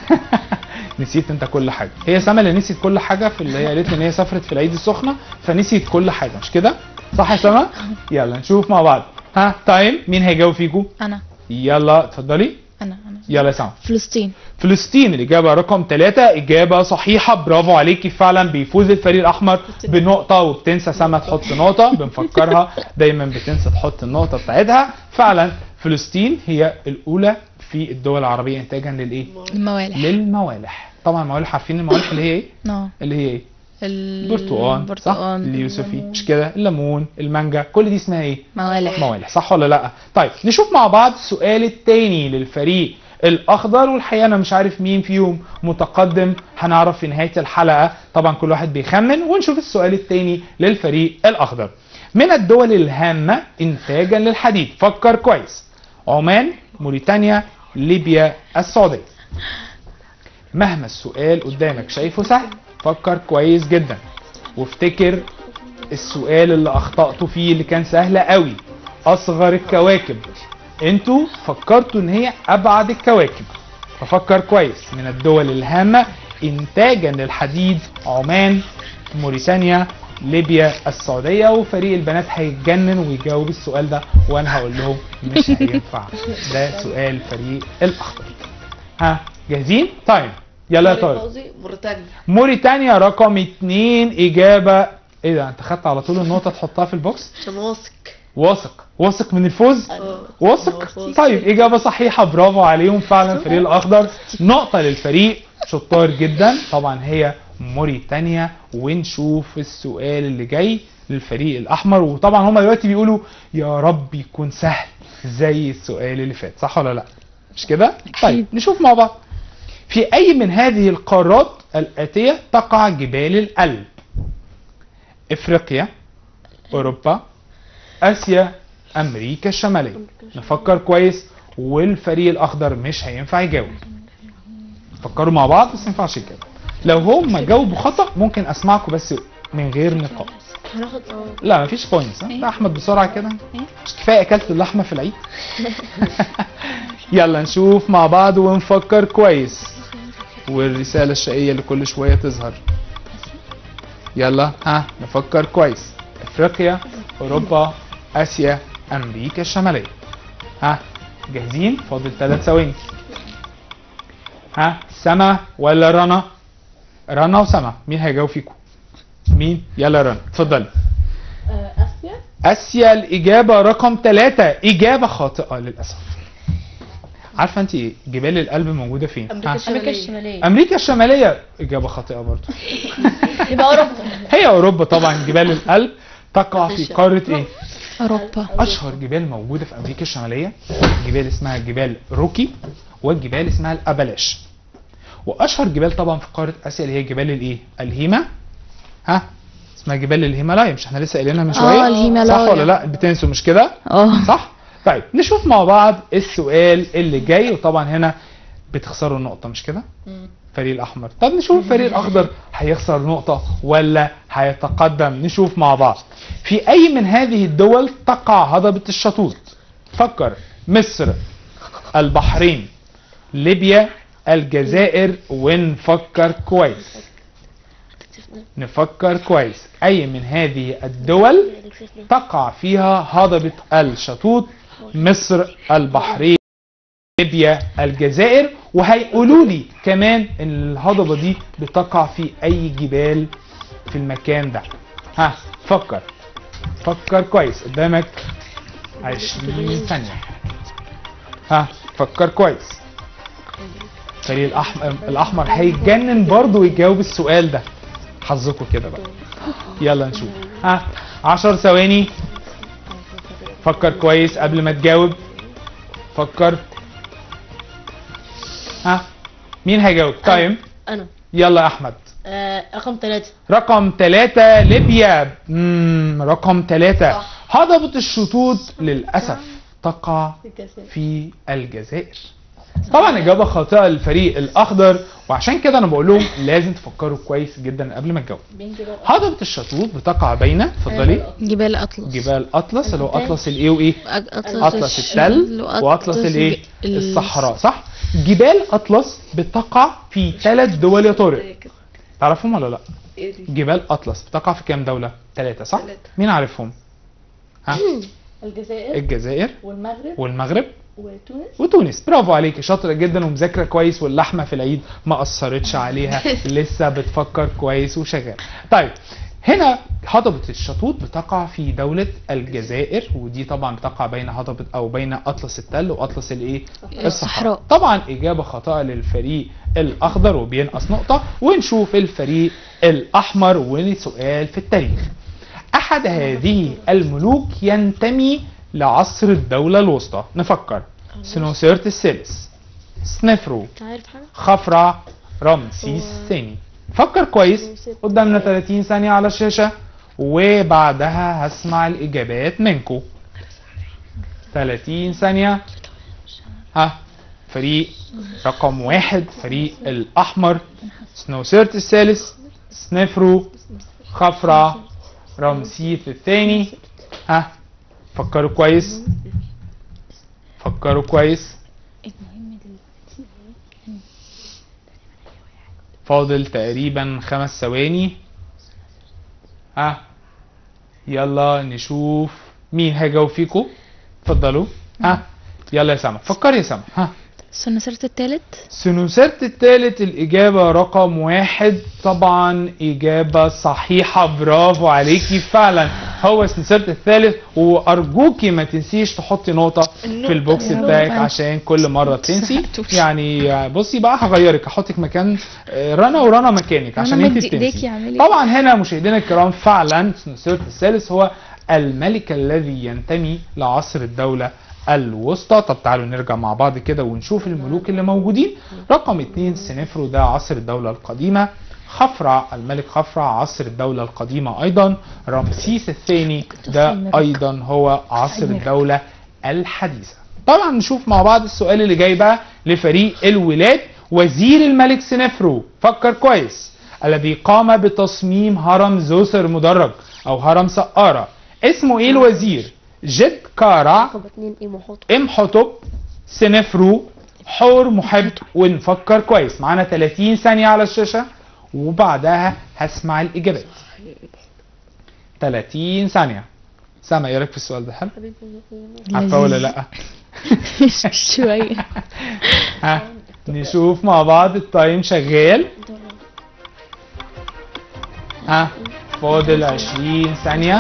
نسيت انت كل حاجه هي سما اللي نسيت كل حاجه في اللي هي قالت لي ان هي سافرت في العيد السخنه فنسيت كل حاجه مش كده صح يا سما يلا نشوف مع بعض ها تايم مين هيجاوب فيكم انا يلا اتفضلي انا انا يلا يا سما فلسطين فلسطين الإجابة رقم ثلاثة إجابة صحيحة برافو عليكي فعلا بيفوز الفريق الأحمر بنقطة وبتنسى سما تحط نقطة بنفكرها دايما بتنسى تحط النقطة بتاعتها فعلا فلسطين هي الأولى في الدول العربية إنتاجا للإيه؟ الموالح للموالح طبعا الموالح عارفين الموالح اللي هي إيه؟ نو اللي هي إيه؟ البرتقال البرتقال صح؟ اليوسفي مش كده؟ الليمون المانجا كل دي اسمها إيه؟ موالح موالح صح ولا لا طيب نشوف مع بعض السؤال التاني للفريق الاخضر والحقيقه انا مش عارف مين فيهم متقدم هنعرف في نهايه الحلقه طبعا كل واحد بيخمن ونشوف السؤال التاني للفريق الاخضر من الدول الهامه انتاجا للحديد فكر كويس عمان موريتانيا ليبيا السعوديه مهما السؤال قدامك شايفه سهل فكر كويس جدا وافتكر السؤال اللي اخطأته فيه اللي كان سهل قوي اصغر الكواكب انتوا فكرتوا ان هي ابعد الكواكب ففكر كويس من الدول الهامة انتاجا للحديد عمان موريتانيا ليبيا السعودية وفريق البنات هيتجنن ويجاوب السؤال ده وانا هقول لهم مش هينفع ده سؤال فريق الاخضر ها جاهزين طيب يلا يا طارق فوزي موريتانيا موريتانيا رقم اتنين اجابة ايه ده انت خدت على طول النقطة تحطها في البوكس عشان واثق واثق واثق من الفوز اه واثق واثق. طيب اجابه صحيحه برافو عليهم فعلا الفريق الاخضر نقطه للفريق شطار جدا طبعا هي موريتانيا ونشوف السؤال اللي جاي للفريق الاحمر وطبعا هما دلوقتي بيقولوا يا رب يكون سهل زي السؤال اللي فات صح ولا لا مش كده طيب نشوف مع بعض في اي من هذه القارات الاتيه تقع جبال الألب افريقيا اوروبا اسيا امريكا الشماليه نفكر كويس والفريق الاخضر مش هينفع يجاوب فكروا مع بعض بس ما ينفعش يجاوب لو هم جاوبوا خطا ممكن اسمعكم بس من غير نقاط هناخد اه لا مفيش بوينتس ها احمد بسرعه كده مش كفايه اكلت اللحمه في العيد يلا نشوف مع بعض ونفكر كويس والرساله الشقيه اللي كل شويه تظهر يلا ها نفكر كويس افريقيا اوروبا اسيا امريكا الشماليه ها جاهزين فاضل ثلاث ثواني ها سما ولا رنا رنا وسما مين هيجاوب فيكم مين يلا رنا اتفضلي آه، اسيا اسيا الاجابه رقم ثلاثة اجابه خاطئه للاسف عارفه انت إيه؟ جبال القلب موجوده فين أمريكا ها؟ الشمالية. امريكا الشماليه امريكا الشماليه اجابه خاطئه برضو يبقى اوروبا هي اوروبا طبعا جبال القلب تقع في معلش. قاره ايه اوروبا اشهر جبال موجوده في امريكا الشماليه جبال اسمها جبال روكي والجبال اسمها الابلاش واشهر جبال طبعا في قاره اسيا اللي هي جبال الايه الهيما ها اسمها جبال الهيمالايا مش احنا لسه قايلينها من شويه الهيمالايا. صح ولا لا بتنسوا مش كده اه صح طيب نشوف مع بعض السؤال اللي جاي وطبعا هنا بتخسروا النقطة مش كده؟ الفريق الأحمر طب نشوف الفريق الأخضر هيخسر نقطة ولا هيتقدم نشوف مع بعض في أي من هذه الدول تقع هضبة الشطوط فكر مصر البحرين ليبيا الجزائر ونفكر كويس نفكر كويس أي من هذه الدول تقع فيها هضبة الشطوط مصر البحرين ليبيا الجزائر وهيقولوا لي كمان ان الهضبة دي بتقع في اي جبال في المكان ده ها فكر فكر كويس قدامك 20 ثانية ها فكر كويس الفريق الأحمر الأحمر هيتجنن برضه ويجاوب السؤال ده حظكم كده بقى يلا نشوف ها 10 ثواني فكر كويس قبل ما تجاوب فكر ها مين هيجاوب تايم انا يلا يا احمد آه رقم ثلاثة رقم ثلاثة ليبيا مم رقم ثلاثة صح. هضبة الشطوط للأسف تقع الجزائر في الجزائر طبعا إجابة خاطئة للفريق الأخضر وعشان كده أنا بقول لهم لازم تفكروا كويس جدا قبل ما تجاوبوا بين جبال هضبة الشطوط بتقع بين اتفضلي جبال أطلس جبال أطلس اللي هو أطلس الإيه وإيه؟ أج- أطلس, اطلس التل واطلس الايه ال- الصحراء صح جبال اطلس بتقع في ثلاث دول يا طارق تعرفهم ولا لا ايه دي جبال اطلس بتقع في كام دوله ثلاثه صح تلاتة. مين عارفهم ها الجزائر الجزائر والمغرب والمغرب وتونس وتونس برافو عليكي شاطره جدا ومذاكره كويس واللحمه في العيد ما اثرتش عليها لسه بتفكر كويس وشغال طيب هنا هضبة الشطوط بتقع في دولة الجزائر ودي طبعا بتقع بين هضبة او بين اطلس التل واطلس الايه الصحراء. طبعا اجابة خاطئة للفريق الاخضر وبينقص نقطة ونشوف الفريق الاحمر وسؤال في التاريخ احد هذه الملوك ينتمي لعصر الدولة الوسطى نفكر سنوسرت الثالث سنفرو انت عارف حاجة؟ خفرع رمسيس الثاني فكر كويس قدامنا 30 ثانية على الشاشة وبعدها هسمع الإجابات منكم 30 ثانية ها فريق رقم واحد فريق الأحمر سنوسرت الثالث سنفرو خفرع رمسيس الثاني ها فكروا كويس فكروا كويس فاضل تقريبا خمس ثواني ها يلا نشوف مين هيجاوب فيكم اتفضلوا ها يلا يا سما فكر يا سما ها سنسرت التالت سنوسرت التالت الإجابة رقم واحد طبعا إجابة صحيحة برافو عليكي فعلا هو سنوسرت الثالث وأرجوكي ما تنسيش تحطي نقطة في البوكس يا بتاعك رب. عشان كل مرة تنسي سمعتوش. يعني بصي بقى هغيرك هحطك مكان آه، رنا ورنا مكانك عشان رنا انت مدي ايديكي تنسي اعملي طبعا هنا مشاهدينا الكرام فعلا سنوسرت الثالث هو الملك الذي ينتمي لعصر الدولة الوسطى طب تعالوا نرجع مع بعض كده ونشوف الملوك اللي موجودين رقم اتنين سنفرو ده عصر الدولة القديمة خفرع الملك خفرع عصر الدولة القديمة أيضا رمسيس الثاني ده أيضا هو عصر الدولة الحديثة طبعا نشوف مع بعض السؤال اللي جاي بقى لفريق الولاد وزير الملك سنفرو فكر كويس الذي قام بتصميم هرم زوسر المدرج او هرم سقارة اسمه ايه الوزير جد كارع رقم اتنين ايه محوط امحطب سنفرو حور محب ونفكر كويس معانا 30 ثانية على الشاشة وبعدها هسمع الإجابات 30 ثانية سامع ايه رايك في السؤال ده حلو؟ عارفة ولا لا؟ شوية ها نشوف مع بعض التايم شغال ها فاضل 20 ثانية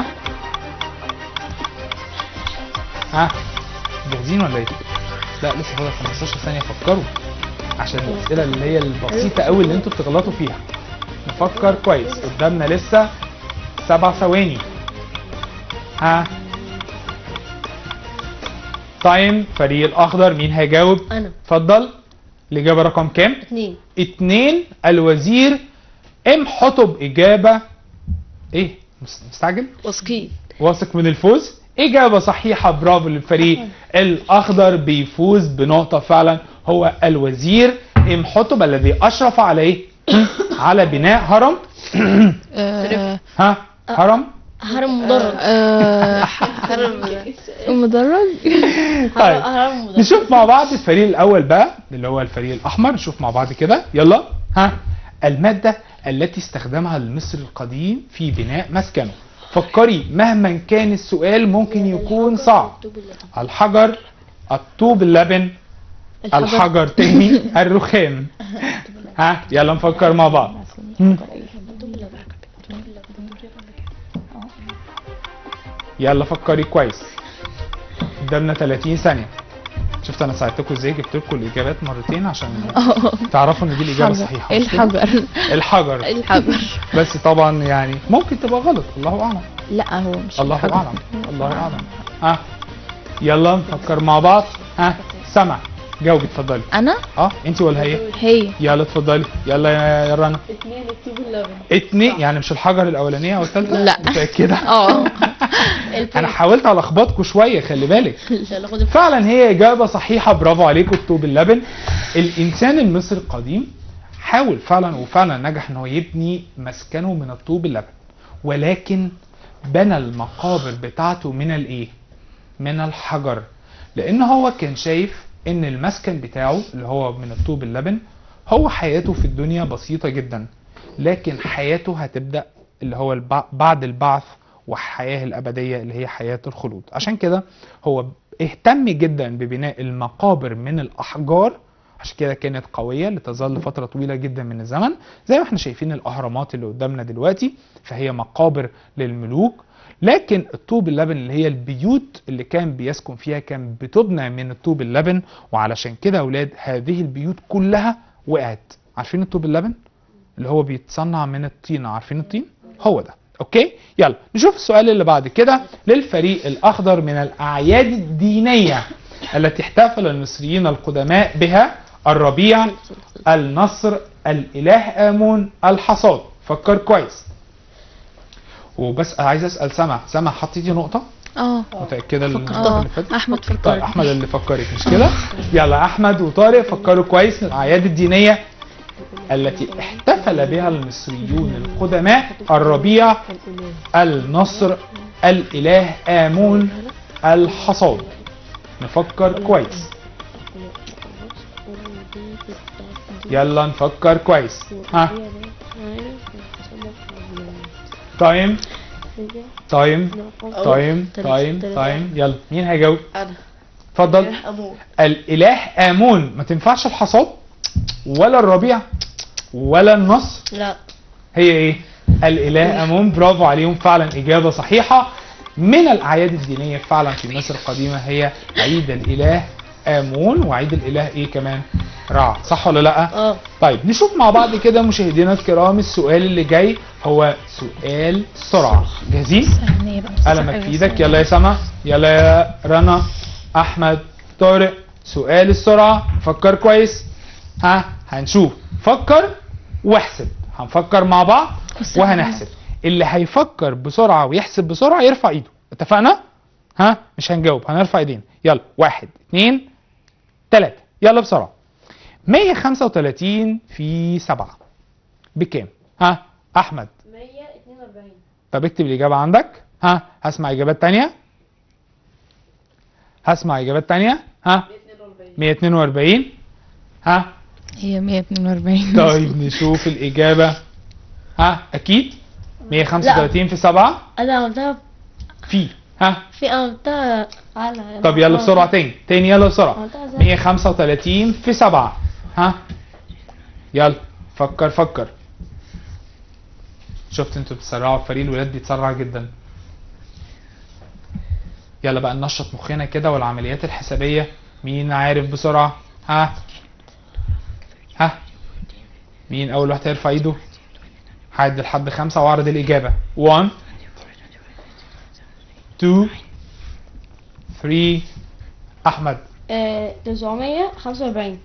ها جاهزين ولا ايه؟ لا لسه فاضل 15 ثانية فكروا عشان الأسئلة اللي هي البسيطة قوي اللي انتوا بتغلطوا فيها نفكر كويس قدامنا لسه سبع ثواني ها تايم فريق الأخضر مين هيجاوب؟ انا اتفضل الإجابة رقم كام؟ اتنين اتنين الوزير امحطب إجابة إيه؟ مس- مستعجل؟ واثقين واثق من الفوز؟ إجابة صحيحة برافو للفريق الأخضر بيفوز بنقطة فعلا هو الوزير إم حطب الذي أشرف عليه على بناء هرم آه، ها هرم هرم مدرج آه، هرم مدرج طيب هرم مدرج نشوف مع بعض الفريق الأول بقى اللي هو الفريق الأحمر نشوف مع بعض كده يلا ها المادة التي استخدمها المصري القديم في بناء مسكنه فكري مهما كان السؤال ممكن يكون صعب الحجر الطوب اللبن الحجر تاني الرخام ها يلا نفكر مع بعض مم. يلا فكري كويس قدامنا 30 ثانية شفت انا ساعدتكم ازاي جبت لكم الاجابات مرتين عشان تعرفوا ان دي الاجابه الصحيحه ايه مش كده؟ الحجر الحجر الحجر بس طبعا يعني ممكن تبقى غلط الله اعلم لا هو مش الله الحجر. اعلم الله اعلم ها يلا نفكر مع بعض ها سمع جاوبي اتفضلي انا اه انت ولا هي هي يلا اتفضلي يلا يا يا رنا اتنين الطوب اللبن اتنين يعني مش الحجر الاولانيه او الثالثه لا. متاكده اه انا حاولت الخبطكم شويه خلي بالك يلا خد فعلا هي اجابه صحيحه برافو عليكم الطوب اللبن الانسان المصري القديم حاول فعلا وفعلا نجح ان هو يبني مسكنه من الطوب اللبن ولكن بنى المقابر بتاعته من الايه من الحجر لان هو كان شايف ان المسكن بتاعه اللي هو من الطوب اللبن هو حياته في الدنيا بسيطة جدا لكن حياته هتبدأ اللي هو البع- بعد البعث والحياة الأبدية اللي هي حياة الخلود عشان كده هو اهتم جدا ببناء المقابر من الأحجار عشان كده كانت قوية لتظل فترة طويلة جدا من الزمن زي ما احنا شايفين الأهرامات اللي قدامنا دلوقتي فهي مقابر للملوك لكن الطوب اللبن اللي هي البيوت اللي كان بيسكن فيها كان بتبنى من الطوب اللبن وعلشان كده يا اولاد هذه البيوت كلها وقعت عارفين الطوب اللبن اللي هو بيتصنع من الطينة عارفين الطين هو ده اوكي يلا نشوف السؤال اللي بعد كده للفريق الاخضر من الاعياد الدينية التي احتفل المصريين القدماء بها الربيع النصر الاله امون الحصاد فكر كويس وبس عايز اسال سما سما حطيتي نقطه اه متاكده النقطه اه اللي فاتت احمد طيب فكر احمد اللي فكرك مش كده يلا احمد وطارق فكروا كويس من الاعياد الدينيه التي احتفل بها المصريون القدماء الربيع النصر الاله امون الحصاد نفكر كويس يلا نفكر كويس ها تايم تايم تايم تايم تايم يلا مين هيجاوب انا اتفضل امور الاله امون ما تنفعش الحصاد ولا الربيع ولا النصر لا هي ايه الاله امون برافو عليهم فعلا اجابه صحيحه من الاعياد الدينيه فعلا في مصر القديمه هي عيد الاله امون وعيد الاله ايه كمان رع صح ولا لا اه طيب نشوف مع بعض كده مشاهدينا الكرام السؤال اللي جاي هو سؤال سرعه جاهزين ثانية بقى قلمك في ايدك يلا يا سما يلا يا رنا احمد طارق سؤال السرعه فكر كويس ها هنشوف فكر واحسب هنفكر مع بعض بص وهنحسب اللي هيفكر بسرعه ويحسب بسرعه يرفع ايده اتفقنا ها مش هنجاوب هنرفع ايدينا يلا واحد اتنين تلاته يلا بسرعه 135 في 7 بكام ها احمد 142 طب اكتب الإجابة عندك ها هسمع إجابات تانية هسمع إجابات تانية ها 142 ها هي 142 طيب نشوف الإجابة ها أكيد 135 في 7 انا عملتها في ها في انا عملتها على طب يلا بسرعة تاني تاني يلا بسرعة عملتها ازاي؟ 135 في 7 ها يلا فكر فكر شفت انتوا بتسرعوا فريق الولاد بيتسرع جدا يلا بقى ننشط مخنا كده والعمليات الحسابية مين عارف بسرعة ها ها مين أول واحد هيرفع إيده هعد لحد خمسة وأعرض الإجابة 1 2 3 أحمد آه، 945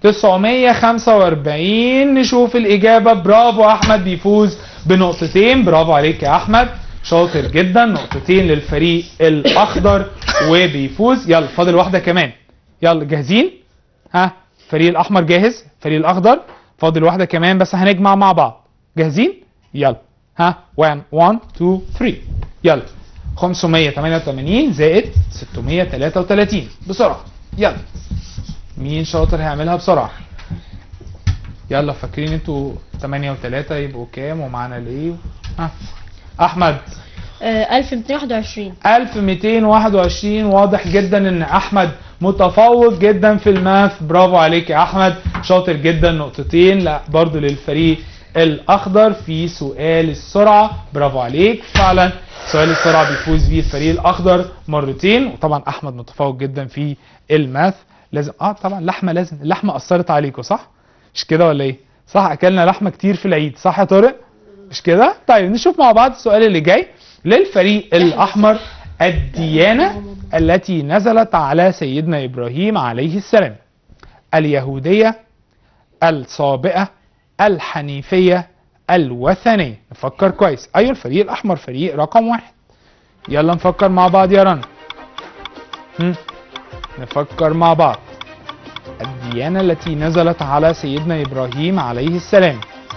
945 نشوف الإجابة برافو أحمد بيفوز بنقطتين برافو عليك يا أحمد شاطر جدا نقطتين للفريق الأخضر وبيفوز يلا فاضل واحده كمان يلا جاهزين ها الفريق الاحمر جاهز الفريق الاخضر فاضل واحده كمان بس هنجمع مع بعض جاهزين يلا ها 1 1 2 3 يلا 588 زائد 633 بسرعه يلا مين شاطر هيعملها بسرعه يلا فاكرين انتوا 8 و3 يبقوا كام ومعانا الايه ها احمد آه، 1221 1221 واضح جدا ان احمد متفوق جدا في الماث برافو عليك يا احمد شاطر جدا نقطتين لا برضو للفريق الاخضر في سؤال السرعه برافو عليك فعلا سؤال السرعه بيفوز بيه الفريق الاخضر مرتين وطبعا احمد متفوق جدا في الماث لازم اه طبعا لحمه لازم اللحمه اثرت عليكم صح مش كده ولا ايه صح اكلنا لحمه كتير في العيد صح يا طارق مش كده طيب نشوف مع بعض السؤال اللي جاي للفريق الاحمر الديانه التي نزلت على سيدنا ابراهيم عليه السلام اليهوديه الصابئه الحنيفيه الوثنيه نفكر كويس ايوه الفريق الاحمر فريق رقم واحد يلا نفكر مع بعض يا رنا هم؟ نفكر مع بعض الديانة التي نزلت على سيدنا إبراهيم عليه السلام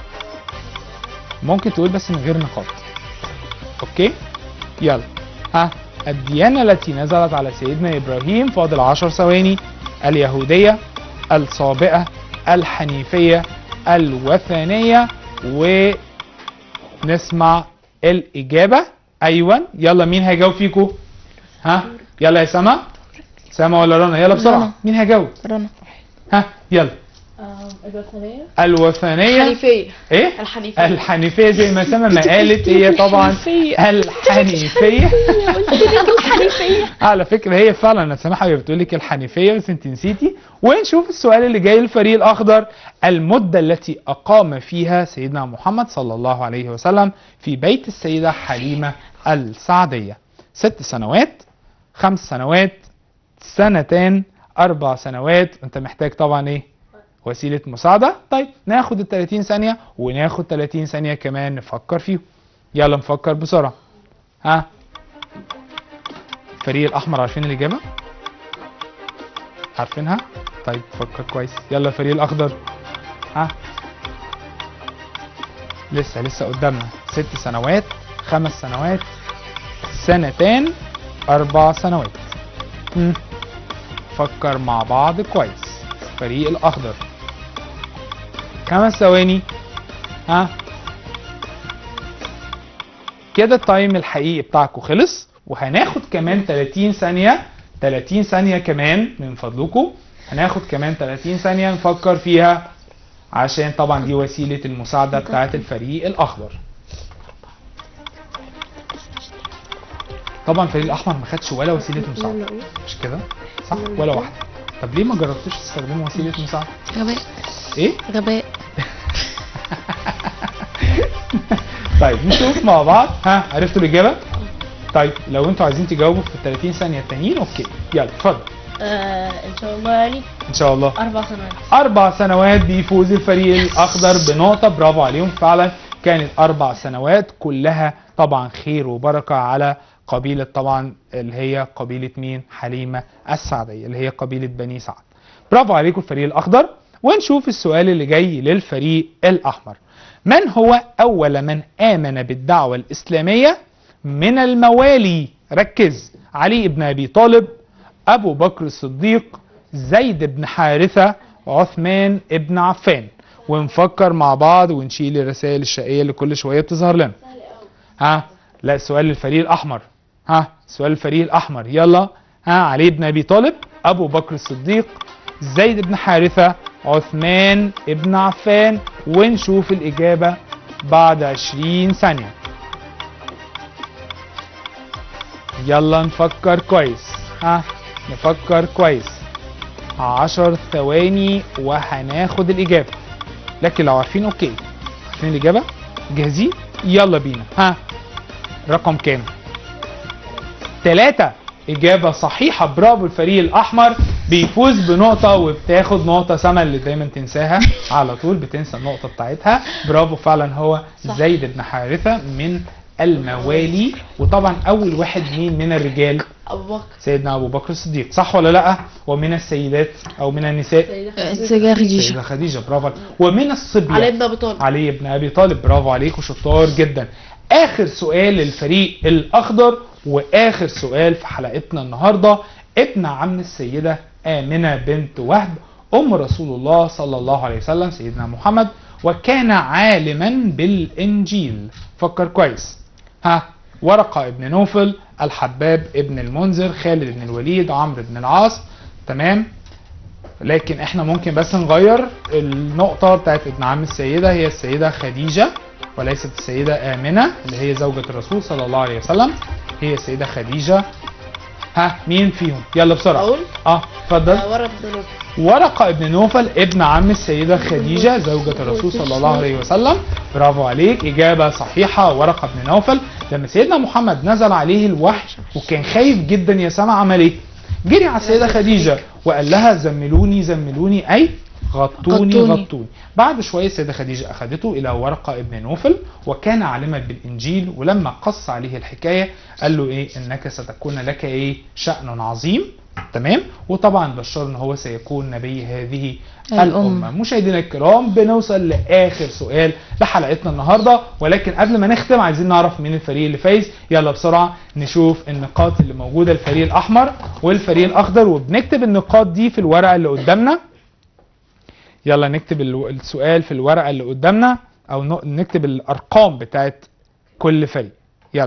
ممكن تقول بس من غير نقاط أوكي يلا ها الديانة التي نزلت على سيدنا إبراهيم فاضل عشر ثواني اليهودية الصابئة الحنيفية الوثنية ونسمع الإجابة أيوة يلا مين هيجاوب فيكم ها يلا يا سما سما ولا رنا يلا بسرعة رنا. مين هيجاوب رنا ها يلا الوثنية الوثنية الحنيفية ايه الحنيفية الحنيفية زي ما سما ما قالت هي طبعا الحنيفية الحنيفية على فكرة هي فعلا انا سامحة وهي بتقول لك الحنيفية بس انت نسيتي ونشوف السؤال اللي جاي للفريق الاخضر المدة التي اقام فيها سيدنا محمد صلى الله عليه وسلم في بيت السيدة حليمة السعدية ست سنوات خمس سنوات سنتين اربع سنوات انت محتاج طبعا ايه وسيلة مساعدة طيب ناخد ال 30 ثانية وناخد 30 ثانية كمان نفكر فيهم يلا نفكر بسرعة ها الفريق الأحمر عارفين الإجابة؟ عارفينها؟ طيب فكر كويس يلا الفريق الأخضر ها لسه لسه قدامنا ست سنوات خمس سنوات سنتين أربع سنوات مم. فكر مع بعض كويس الفريق الأخضر خمس ثواني ها كده التايم الحقيقي بتاعكم خلص وهناخد كمان 30 ثانية 30 ثانية كمان من فضلكم هناخد كمان 30 ثانية نفكر فيها عشان طبعا دي وسيلة المساعدة بتاعت الفريق الأخضر طبعا الفريق الأحمر ما خدش ولا وسيلة مساعدة مش كده؟ صح؟ ولا واحدة طب ليه ما جربتوش تستخدموا وسيلة مساعدة؟ غباء ايه؟ غباء طيب نشوف مع بعض ها عرفتوا الإجابة؟ طيب لو انتوا عايزين تجاوبوا في ال 30 ثانية التانيين اوكي يلا اتفضل آه ان شاء الله يعني ان شاء الله اربع سنوات أربع سنوات بيفوز الفريق الأخضر بنقطة برافو عليهم فعلا كانت أربع سنوات كلها طبعا خير وبركة على قبيلة طبعا اللي هي قبيلة مين؟ حليمة السعدية اللي هي قبيلة بني سعد. برافو عليكم الفريق الأخضر ونشوف السؤال اللي جاي للفريق الأحمر. من هو أول من آمن بالدعوة الإسلامية من الموالي؟ ركز علي بن أبي طالب أبو بكر الصديق زيد بن حارثة عثمان ابن عفان ونفكر مع بعض ونشيل الرسائل الشقية اللي كل شوية بتظهر لنا ها لا السؤال للفريق الأحمر ها سؤال الفريق الأحمر يلا ها علي بن أبي طالب أبو بكر الصديق زيد بن حارثة عثمان ابن عفان ونشوف الإجابة بعد 20 ثانية يلا نفكر كويس ها نفكر كويس عشر ثواني وهناخد الإجابة لكن لو عارفين أوكي عارفين الإجابة جاهزين يلا بينا ها رقم كام ثلاثة إجابة صحيحة برافو الفريق الأحمر بيفوز بنقطة وبتاخد نقطة سما اللي دايما تنساها على طول بتنسى النقطة بتاعتها برافو فعلا هو زيد بن حارثة من الموالي وطبعا أول واحد مين من الرجال ابو بكر سيدنا ابو بكر الصديق صح ولا لا ومن السيدات او من النساء سيدة خديجة سيدة خديجة سيدة خديجة برافو عليك. ومن الصبيان علي بن ابي طالب علي بن ابي طالب برافو عليك وشطار جدا اخر سؤال للفريق الاخضر واخر سؤال في حلقتنا النهارده ابن عم السيده امنه بنت وهب ام رسول الله صلى الله عليه وسلم سيدنا محمد وكان عالما بالانجيل فكر كويس ها ورقه ابن نوفل الحباب ابن المنذر خالد بن الوليد عمرو بن العاص تمام لكن احنا ممكن بس نغير النقطة بتاعت ابن عم السيدة هي السيدة خديجة وليست السيدة آمنة اللي هي زوجة الرسول صلى الله عليه وسلم هي السيدة خديجة ها مين فيهم يلا بسرعة اقول اه اتفضل آه، ورقه بن نوفل ورقة ابن نوفل ابن عم السيدة خديجة زوجة الرسول صلى الله عليه وسلم برافو عليك إجابة صحيحة ورقة ابن نوفل لما سيدنا محمد نزل عليه الوحي وكان خايف جدا يا سما عمل ايه؟ جري على السيدة خديجة وقال لها زملوني زملوني أي غطوني غطوني. غطوني بعد شوية السيدة خديجة أخذته إلى ورقة ابن نوفل وكان عالما بالإنجيل ولما قص عليه الحكاية قال له إيه إنك ستكون لك إيه شأن عظيم تمام وطبعا بشر ان هو سيكون نبي هذه الأمة. الأمة مشاهدينا الكرام بنوصل لآخر سؤال لحلقتنا النهاردة ولكن قبل ما نختم عايزين نعرف مين الفريق اللي فايز يلا بسرعة نشوف النقاط اللي موجودة الفريق الأحمر والفريق الأخضر وبنكتب النقاط دي في الورقة اللي قدامنا يلا نكتب الو- السؤال في الورقة اللي قدامنا أو ن- نكتب الأرقام بتاعت كل فريق يلا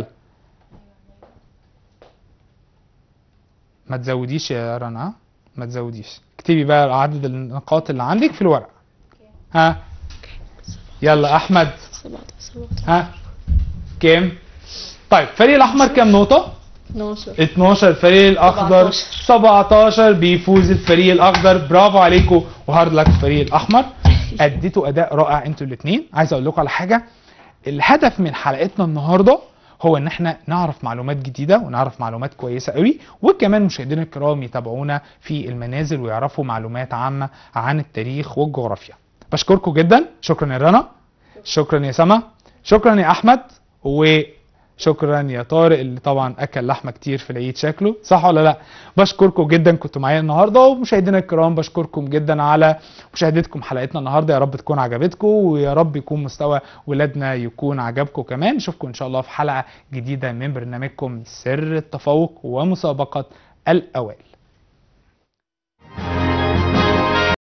ما تزوديش يا رنا ها؟ ما تزوديش اكتبي بقى عدد النقاط اللي عندك في الورقة ها يلا احمد ها كام طيب الفريق الاحمر كام نقطة 12 12 الفريق الاخضر 17 بيفوز الفريق الاخضر برافو عليكم وهارد لك الفريق الاحمر اديتوا اداء رائع انتوا الاثنين عايز اقول لكم على حاجه الهدف من حلقتنا النهارده هو ان احنا نعرف معلومات جديده ونعرف معلومات كويسه قوي وكمان مشاهدينا الكرام يتابعونا في المنازل ويعرفوا معلومات عامه عن التاريخ والجغرافيا بشكركم جدا شكرا يا رنا شكرا يا سما شكرا يا احمد وشكرا يا طارق اللي طبعا اكل لحمه كتير في العيد شكله صح ولا لا بشكركم جدا كنتوا معايا النهارده ومشاهدينا الكرام بشكركم جدا على مشاهدتكم حلقتنا النهارده يا رب تكون عجبتكم ويا رب يكون مستوى ولادنا يكون عجبكم كمان نشوفكم ان شاء الله في حلقه جديده من برنامجكم سر التفوق ومسابقه الاوائل